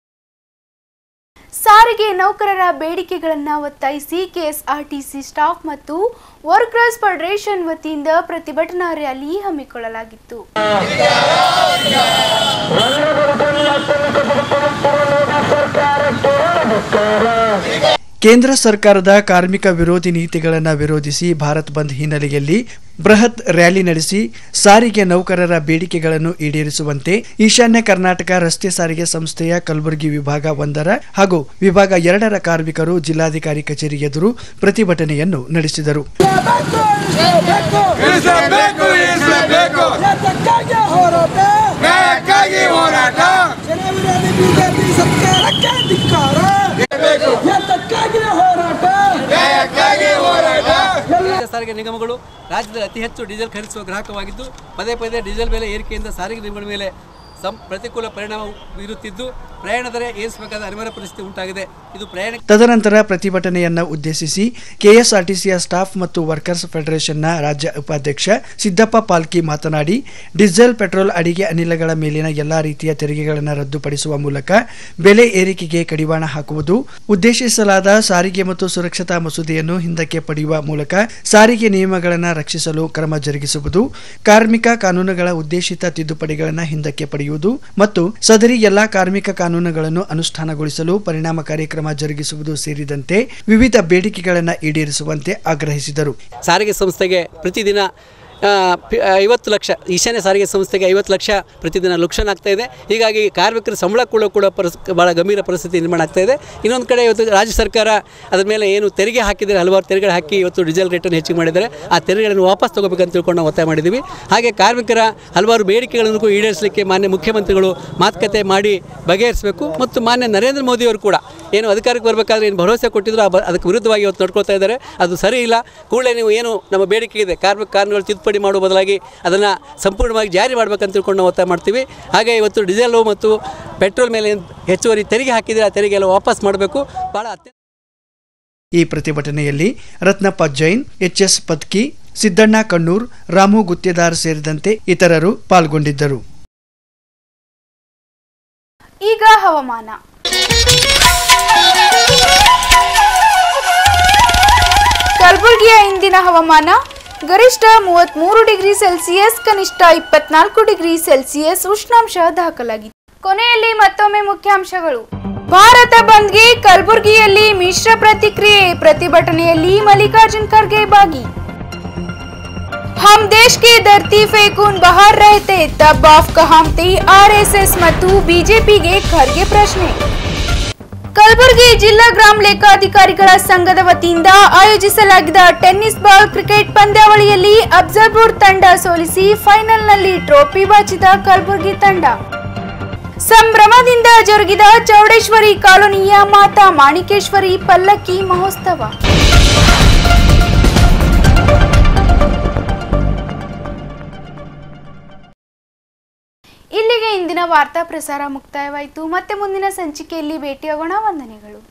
ಸಾರಿಗೆ ನೌಕರರ ಬೇಡಿಕೆಗಳನ್ನು ಒತ್ತಾಯಿಸಿ ಕೆಎಸ್ಆರ್ಟಿಸಿ ಸ್ಟಾಫ್ ಮತ್ತು ವರ್ಕರ್ಸ್ ಫೆಡರೇಷನ್ ವತಿಯಿಂದ ಪ್ರತಿಭಟನಾ ರ್ಯಾಲಿ ಹಮ್ಮಿಕೊಳ್ಳಲಾಗಿತ್ತು ಕೇಂದ್ರ ಸರ್ಕಾರದ ಕಾರ್ಮಿಕ ವಿರೋಧಿ ನೀತಿಗಳನ್ನು ವಿರೋಧಿಸಿ ಭಾರತ್ ಬಂದ್ ಹಿನ್ನೆಲೆಯಲ್ಲಿ ಬೃಹತ್ ರ್ಯಾಲಿ ನಡೆಸಿ ಸಾರಿಗೆ ನೌಕರರ ಬೇಡಿಕೆಗಳನ್ನು ಈಡೇರಿಸುವಂತೆ ಈಶಾನ್ಯ ಕರ್ನಾಟಕ ರಸ್ತೆ ಸಾರಿಗೆ ಸಂಸ್ಥೆಯ ಕಲಬುರಗಿ ವಿಭಾಗ ಒಂದರ ಹಾಗೂ ವಿಭಾಗ ಎರಡರ ಕಾರ್ಮಿಕರು ಜಿಲ್ಲಾಧಿಕಾರಿ ಕಚೇರಿ ಎದುರು ಪ್ರತಿಭಟನೆಯನ್ನು ನಡೆಸಿದರು ರಾಜ್ಯ ಸಾರಿಗೆ ನಿಗಮಗಳು ರಾಜ್ಯದಲ್ಲಿ ಅತಿ ಹೆಚ್ಚು ಡೀಸೆಲ್ ಖರೀದಿಸುವ ಗ್ರಾಹಕವಾಗಿದ್ದು ಪದೇ ಪದೇ ಡೀಸೆಲ್ ಬೆಲೆ ಏರಿಕೆಯಿಂದ ಸಾರಿಗೆ ನಿಗಮಗಳ ಮೇಲೆ ಸಂ ಪ್ರತಿಕೂಲ ಪರಿಣಾಮ ಬೀರುತ್ತಿದ್ದು ಪ್ರಯಾಣ ದರ ಏರಿಸಬೇಕಾದ ಅನಿವಾರ್ಯ ಪರಿಸ್ಥಿತಿ ಉಂಟಾಗಿದೆ ಇದು ಪ್ರಯಾಣ ತದನಂತರ ಪ್ರತಿಭಟನೆಯನ್ನ ಉದ್ದೇಶಿಸಿ ಕೆಎಸ್ಆರ್ಟಿಸಿಯ ಸ್ಟಾಫ್ ಮತ್ತು ವರ್ಕರ್ಸ್ ಫೆಡರೇಷನ್ನ ರಾಜ್ಯ ಉಪಾಧ್ಯಕ್ಷ ಸಿದ್ದಪ್ಪ ಪಾಲ್ಕಿ ಮಾತನಾಡಿ ಡೀಸೆಲ್ ಪೆಟ್ರೋಲ್ ಅಡಿಗೆ ಅನಿಲಗಳ ಮೇಲಿನ ಎಲ್ಲಾ ರೀತಿಯ ತೆರಿಗೆಗಳನ್ನು ರದ್ದುಪಡಿಸುವ ಮೂಲಕ ಬೆಲೆ ಏರಿಕೆಗೆ ಕಡಿವಾಣ ಹಾಕುವುದು ಉದ್ದೇಶಿಸಲಾದ ಸಾರಿಗೆ ಮತ್ತು ಸುರಕ್ಷತಾ ಮಸೂದೆಯನ್ನು ಹಿಂದಕ್ಕೆ ಪಡೆಯುವ ಮೂಲಕ ಸಾರಿಗೆ ನಿಯಮಗಳನ್ನು ರಕ್ಷಿಸಲು ಕ್ರಮ ಜರುಗಿಸುವುದು ಕಾರ್ಮಿಕ ಕಾನೂನುಗಳ ಉದ್ದೇಶಿತ ತಿದ್ದುಪಡಿಗಳನ್ನು ಹಿಂದಕ್ಕೆ ಪಡೆಯುವುದು ಮತ್ತು ಸದರಿ ಎಲ್ಲಾ ಕಾರ್ಮಿಕ ಕಾನೂನುಗಳನ್ನು ಅನುಷ್ಠಾನಗೊಳಿಸಲು ಪರಿಣಾಮಕಾರಿ ಕ್ರಮ ಜರುಗಿಸುವುದು ಸೇರಿದಂತೆ ವಿವಿಧ ಬೇಡಿಕೆಗಳನ್ನು ಈಡೇರಿಸುವಂತೆ ಆಗ್ರಹಿಸಿದರು ಸಾರಿಗೆ ಸಂಸ್ಥೆಗೆ ಪ್ರತಿದಿನ ಆ, ಪಿ- ಐವತ್ತು ಲಕ್ಷ ಈಶಾನ್ಯ ಸಾರಿಗೆ ಸಂಸ್ಥೆಗೆ ಐವತ್ತು ಲಕ್ಷ ಪ್ರತಿದಿನ ಲುಕ್ಷನ್ ಆಗ್ತಾ ಇದೆ ಹೀಗಾಗಿ ಕಾರ್ಮಿಕರ ಸಂಬಳ ಕೂಡ ಕೂಡ ಪರಿಸ್ ಭಾಳ ಗಂಭೀರ ಪರಿಸ್ಥಿತಿ ನಿರ್ಮಾಣ ಆಗ್ತಾ ಇದೆ ಇನ್ನೊಂದು ಕಡೆ ಇವತ್ತು ರಾಜ್ಯ ಸರ್ಕಾರ ಅದರ ಮೇಲೆ ಏನು ತೆರಿಗೆ ಹಾಕಿದ್ದಾರೆ ಹಲವಾರು ತೆರಿಗೆ ಹಾಕಿ ಇವತ್ತು ಡೀಸೆಲ್ ರೇಟನ್ನು ಹೆಚ್ಚಿಗೆ ಮಾಡಿದ್ದಾರೆ ಆ ತೆರಿಗೆಗಳನ್ನು ವಾಪಸ್ ತಗೋಬೇಕಂತ ತಿಳ್ಕೊಂಡು ನಾವು ಒತ್ತಾಯ ಮಾಡಿದ್ದೀವಿ ಹಾಗೆ ಕಾರ್ಮಿಕರ ಹಲವಾರು ಬೇಡಿಕೆಗಳನ್ನು ಕೂಡ ಈಡೇರಿಸಲಿಕ್ಕೆ ಮಾನ್ಯ ಮುಖ್ಯಮಂತ್ರಿಗಳು ಮಾತುಕತೆ ಮಾಡಿ ಬಗೆಹರಿಸಬೇಕು ಮತ್ತು ಮಾನ್ಯ ನರೇಂದ್ರ ಮೋದಿಯವರು ಕೂಡ ಏನು ಅಧಿಕಾರಕ್ಕೆ ಬರಬೇಕಾದ್ರೆ ಏನು ಭರವಸೆ ಕೊಟ್ಟಿದ್ರು ಆ ಬ- ಅದಕ್ಕೆ ವಿರುದ್ಧವಾಗಿ ಇವತ್ತು ನಡ್ಕೊಳ್ತಾ ಇದ್ದಾರೆ ಅದು ಸರಿ ಇಲ್ಲ ಕೂಡಲೇ ನೀವು ಏನು ನಮ್ಮ ಬೇಡಿಕೆ ಇದೆ ಕಾರ್ಮಿಕ ಕಾನೂನುಗಳು ತಿದ್ದುಪಡಿ ಮಾಡುವ ಬದಲಾಗಿ ಅದನ್ನು ಸಂಪೂರ್ಣವಾಗಿ ಜಾರಿ ಮಾಡಬೇಕಂತ ತಿಳ್ಕೊಂಡು ನಾವು ಒತ್ತಾಯ ಮಾಡ್ತೀವಿ ಹಾಗೆ ಇವತ್ತು ಡೀಸೆಲು ಮತ್ತು ಪೆಟ್ರೋಲ್ ಮೇಲೆ ಏನು ಹೆಚ್ಚುವರಿ ತೆರಿಗೆ ಹಾಕಿದರೆ ಆ ತೆರಿಗೆ ಎಲ್ಲ ವಾಪಸ್ ಮಾಡಬೇಕು ಭಾಳ ಅತ್ಯ ಈ ಪ್ರತಿಭಟನೆಯಲ್ಲಿ ರತ್ನಪ್ಪ ಜೈನ್ ಎಚ್ ಎಸ್ ಪತ್ಕಿ ಸಿದ್ದಣ್ಣ ಕಣ್ಣೂರ್ ರಾಮು ಗುತ್ತೇದಾರ್ ಸೇರಿದಂತೆ ಇತರರು ಪಾಲ್ಗೊಂಡಿದ್ದರು ಈಗ ಹವಾಮಾನ ಕಲಬುರಗಿಯ ಇಂದಿನ ಹವಾಮಾನ ಗರಿಷ್ಠ ಮೂವತ್ಮೂರು ಡಿಗ್ರಿ ಸೆಲ್ಸಿಯಸ್ ಕನಿಷ್ಠ ಇಪ್ಪತ್ನಾಲ್ಕು ಡಿಗ್ರಿ ಸೆಲ್ಸಿಯಸ್ ಉಷ್ಣಾಂಶ ದಾಖಲಾಗಿದೆ ಕೊನೆಯಲ್ಲಿ ಮತ್ತೊಮ್ಮೆ ಮುಖ್ಯಾಂಶಗಳು ಭಾರತ ಬಂದ್ಗೆ ಕಲಬುರಗಿಯಲ್ಲಿ ಮಿಶ್ರ ಪ್ರತಿಕ್ರಿಯೆ ಪ್ರತಿಭಟನೆಯಲ್ಲಿ ಮಲ್ಲಿಕಾರ್ಜುನ್ ಖರ್ಗೆ ಭಾಗಿ हम देश की धरती फेकून बाहर रहते तब ಆಫ್ ಕಹಾಮ್ತಿ ಆರ್ಎಸ್ಎಸ್ ಮತ್ತು ಬಿಜೆಪಿಗೆ ಖರ್ಗೆ ಪ್ರಶ್ನೆ ಕಲಬುರಗಿ ಜಿಲ್ಲಾ ಗ್ರಾಮ ಲೇಖಾಧಿಕಾರಿಗಳ ಸಂಘದ ವತಿಯಿಂದ ಆಯೋಜಿಸಲಾಗಿದ್ದ ಟೆನ್ನಿಸ್ ಬಾಲ್ ಕ್ರಿಕೆಟ್ ಪಂದ್ಯಾವಳಿಯಲ್ಲಿ ಅಫ್ಜಲ್ಪುರ್ ತಂಡ ಸೋಲಿಸಿ ಫೈನಲ್ನಲ್ಲಿ ಟ್ರೋಫಿ ಬಾಚಿದ ಕಲಬುರಗಿ ತಂಡ ಸಂಭ್ರಮದಿಂದ ಜರುಗಿದ ಚೌಡೇಶ್ವರಿ ಕಾಲೋನಿಯ ಮಾತಾ ಮಾಣಿಕೇಶ್ವರಿ ಪಲ್ಲಕ್ಕಿ ಮಹೋತ್ಸವ ಇಲ್ಲಿಗೆ ಇಂದಿನ ವಾರ್ತಾ ಪ್ರಸಾರ ಮುಕ್ತಾಯವಾಯಿತು ಮತ್ತೆ ಮುಂದಿನ ಸಂಚಿಕೆಯಲ್ಲಿ ಭೇಟಿಯಾಗೋಣ ವಂದನೆಗಳು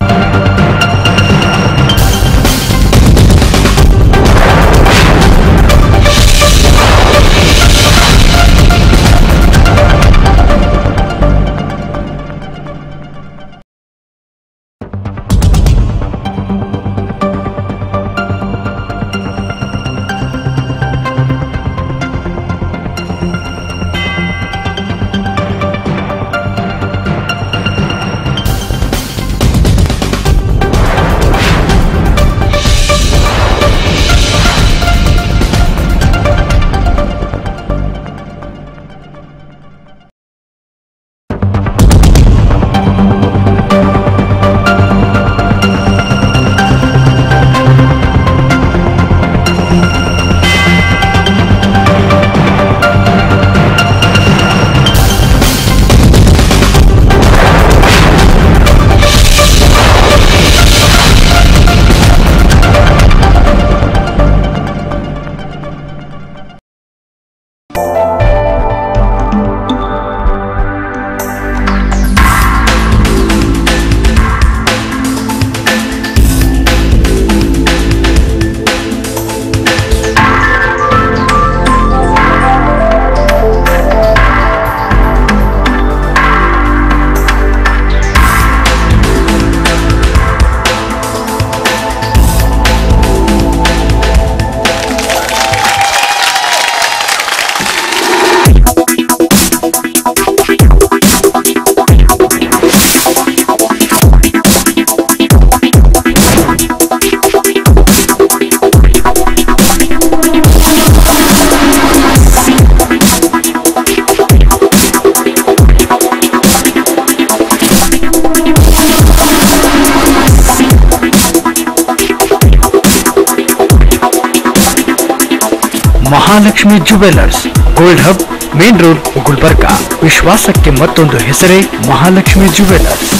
Mahalakshmi jewellers gold hub main road Gulbarga ವಿಶ್ವಾಸಕ್ಕೆ ಮತ್ತೊಂದು ಹೆಸರೇ ಮಹಾಲಕ್ಷ್ಮಿ ಜುವೆಲ್ಲರ್ಸ್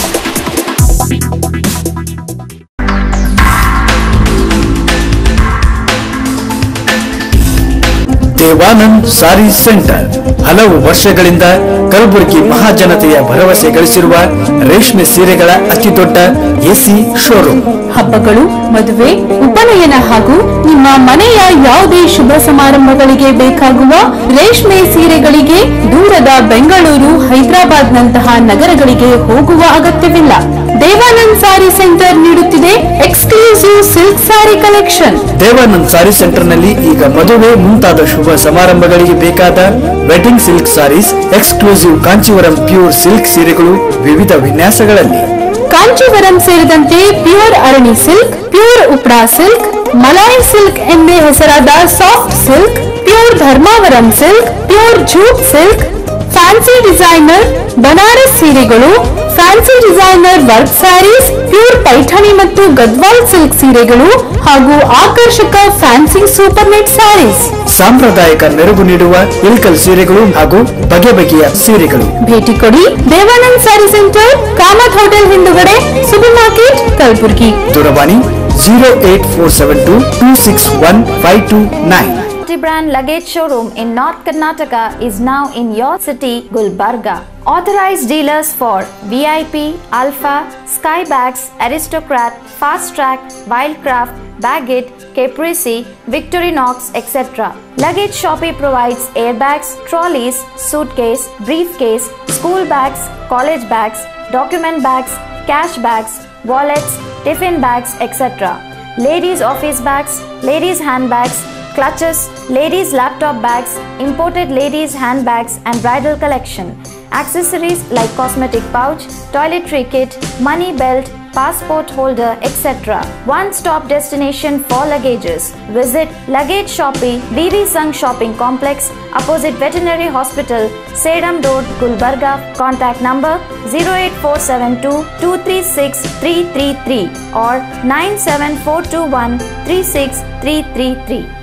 ದೇವಾನಂದ್ ಸಾರಿ ಸೆಂಟರ್ ಹಲವು ವರ್ಷಗಳಿಂದ ಕಲಬುರಗಿ ಮಹಾಜನತೆಯ ಭರವಸೆ ಗಳಿಸಿರುವ ರೇಷ್ಮೆ ಸೀರೆಗಳ ಅತಿದೊಡ್ಡ ಎಸಿ ಶೋರೂಮ್ ಹಬ್ಬಗಳು ಮದುವೆ ಉಪನಯನ ಹಾಗೂ ನಿಮ್ಮ ಮನೆಯ ಯಾವುದೇ ಶುಭ ಸಮಾರಂಭಗಳಿಗೆ ಬೇಕಾಗುವ ರೇಷ್ಮೆ ಸೀರೆಗಳಿಗೆ ದೂರದ ಬೆಂಗಳೂರು ಹೈದರಾಬಾದ್ ನಂತಹ ನಗರಗಳಿಗೆ ಹೋಗುವ ಅಗತ್ಯವಿಲ್ಲ ದೇವಾನಂದ್ ಸಾರಿ ಸೆಂಟರ್ ನೀಡುತ್ತಿದೆ exclusive silk sari collection Devanand sari ಸೆಂಟರ್ನಲ್ಲಿ ಈಗ ಮದುವೆ ಮುಂತಾದ ಶುಭ ಸಮಾರಂಭಗಳಿಗೆ ಬೇಕಾದ wedding silk saris exclusive Kanjeevaram pure silk ಸೀರೆಗಳು ವಿವಿಧ ವಿನ್ಯಾಸಗಳಲ್ಲಿ ಕಾಂಚೀವರಂ ಸೇರಿದಂತೆ pure Arani silk pure ಉಪ್ರಾ silk Malai silk ಎಂದೇ ಹೆಸರಾದ soft silk pure Dharmavaram silk pure jute silk fancy designer Banaras ಸೀರೆಗಳು fancy designer work saris pure Paithani ಮತ್ತು ಗದ್ವಾಲ್ ಸಿಲ್ಕ್ ಸೀರೆಗಳು ಹಾಗೂ ಆಕರ್ಷಕ ಫ್ಯಾನ್ಸಿ ಸೂಪರ್ ನೆಟ್ ಸ್ಯಾರೀಸ್ ಸಾಂಪ್ರದಾಯಿಕ ಮೆರುಗು ನೀಡುವ ಇಲ್ಕಲ್ ಸೀರೆಗಳು ಹಾಗೂ ಬಗೆ ಬಗೆಯ ಸೀರೆಗಳು ಭೇಟಿ ಕೊಡಿ ದೇವಾನಂದ್ ಸ್ಯಾರಿ ಸೆಂಟರ್ ಕಾಮತ್ ಹೋಟೆಲ್ ಹಿಂದುಗಡೆ ಸೂಪರ್ ಮಾರ್ಕೆಟ್ ಕಲಬುರಗಿ ದೂರವಾಣಿ zero eight four seven two two six one five two nine Multi-brand luggage showroom in North Karnataka is now in your city, Gulbarga. Authorized dealers for VIP, Alpha, Skybags, Aristocrat, Fast Track, Wildcraft, Baggett, Caprese, Victorinox, etc. Luggage Shoppe provides airbags, trolleys, suitcase, briefcase, school bags, college bags, document bags, cash bags, wallets, tiffin bags, etc. Ladies office bags, ladies handbags, clutches, ladies laptop bags, imported ladies handbags and bridal collection. Accessories like cosmetic pouch, toiletry kit, money belt, passport holder, etc. One stop destination for luggages. Visit Luggage Shoppe, VV Sangh Shopping Complex, opposite Veterinary Hospital, Sedam Road, Gulbarga. Contact number 08472 236 333 or 97421 36333.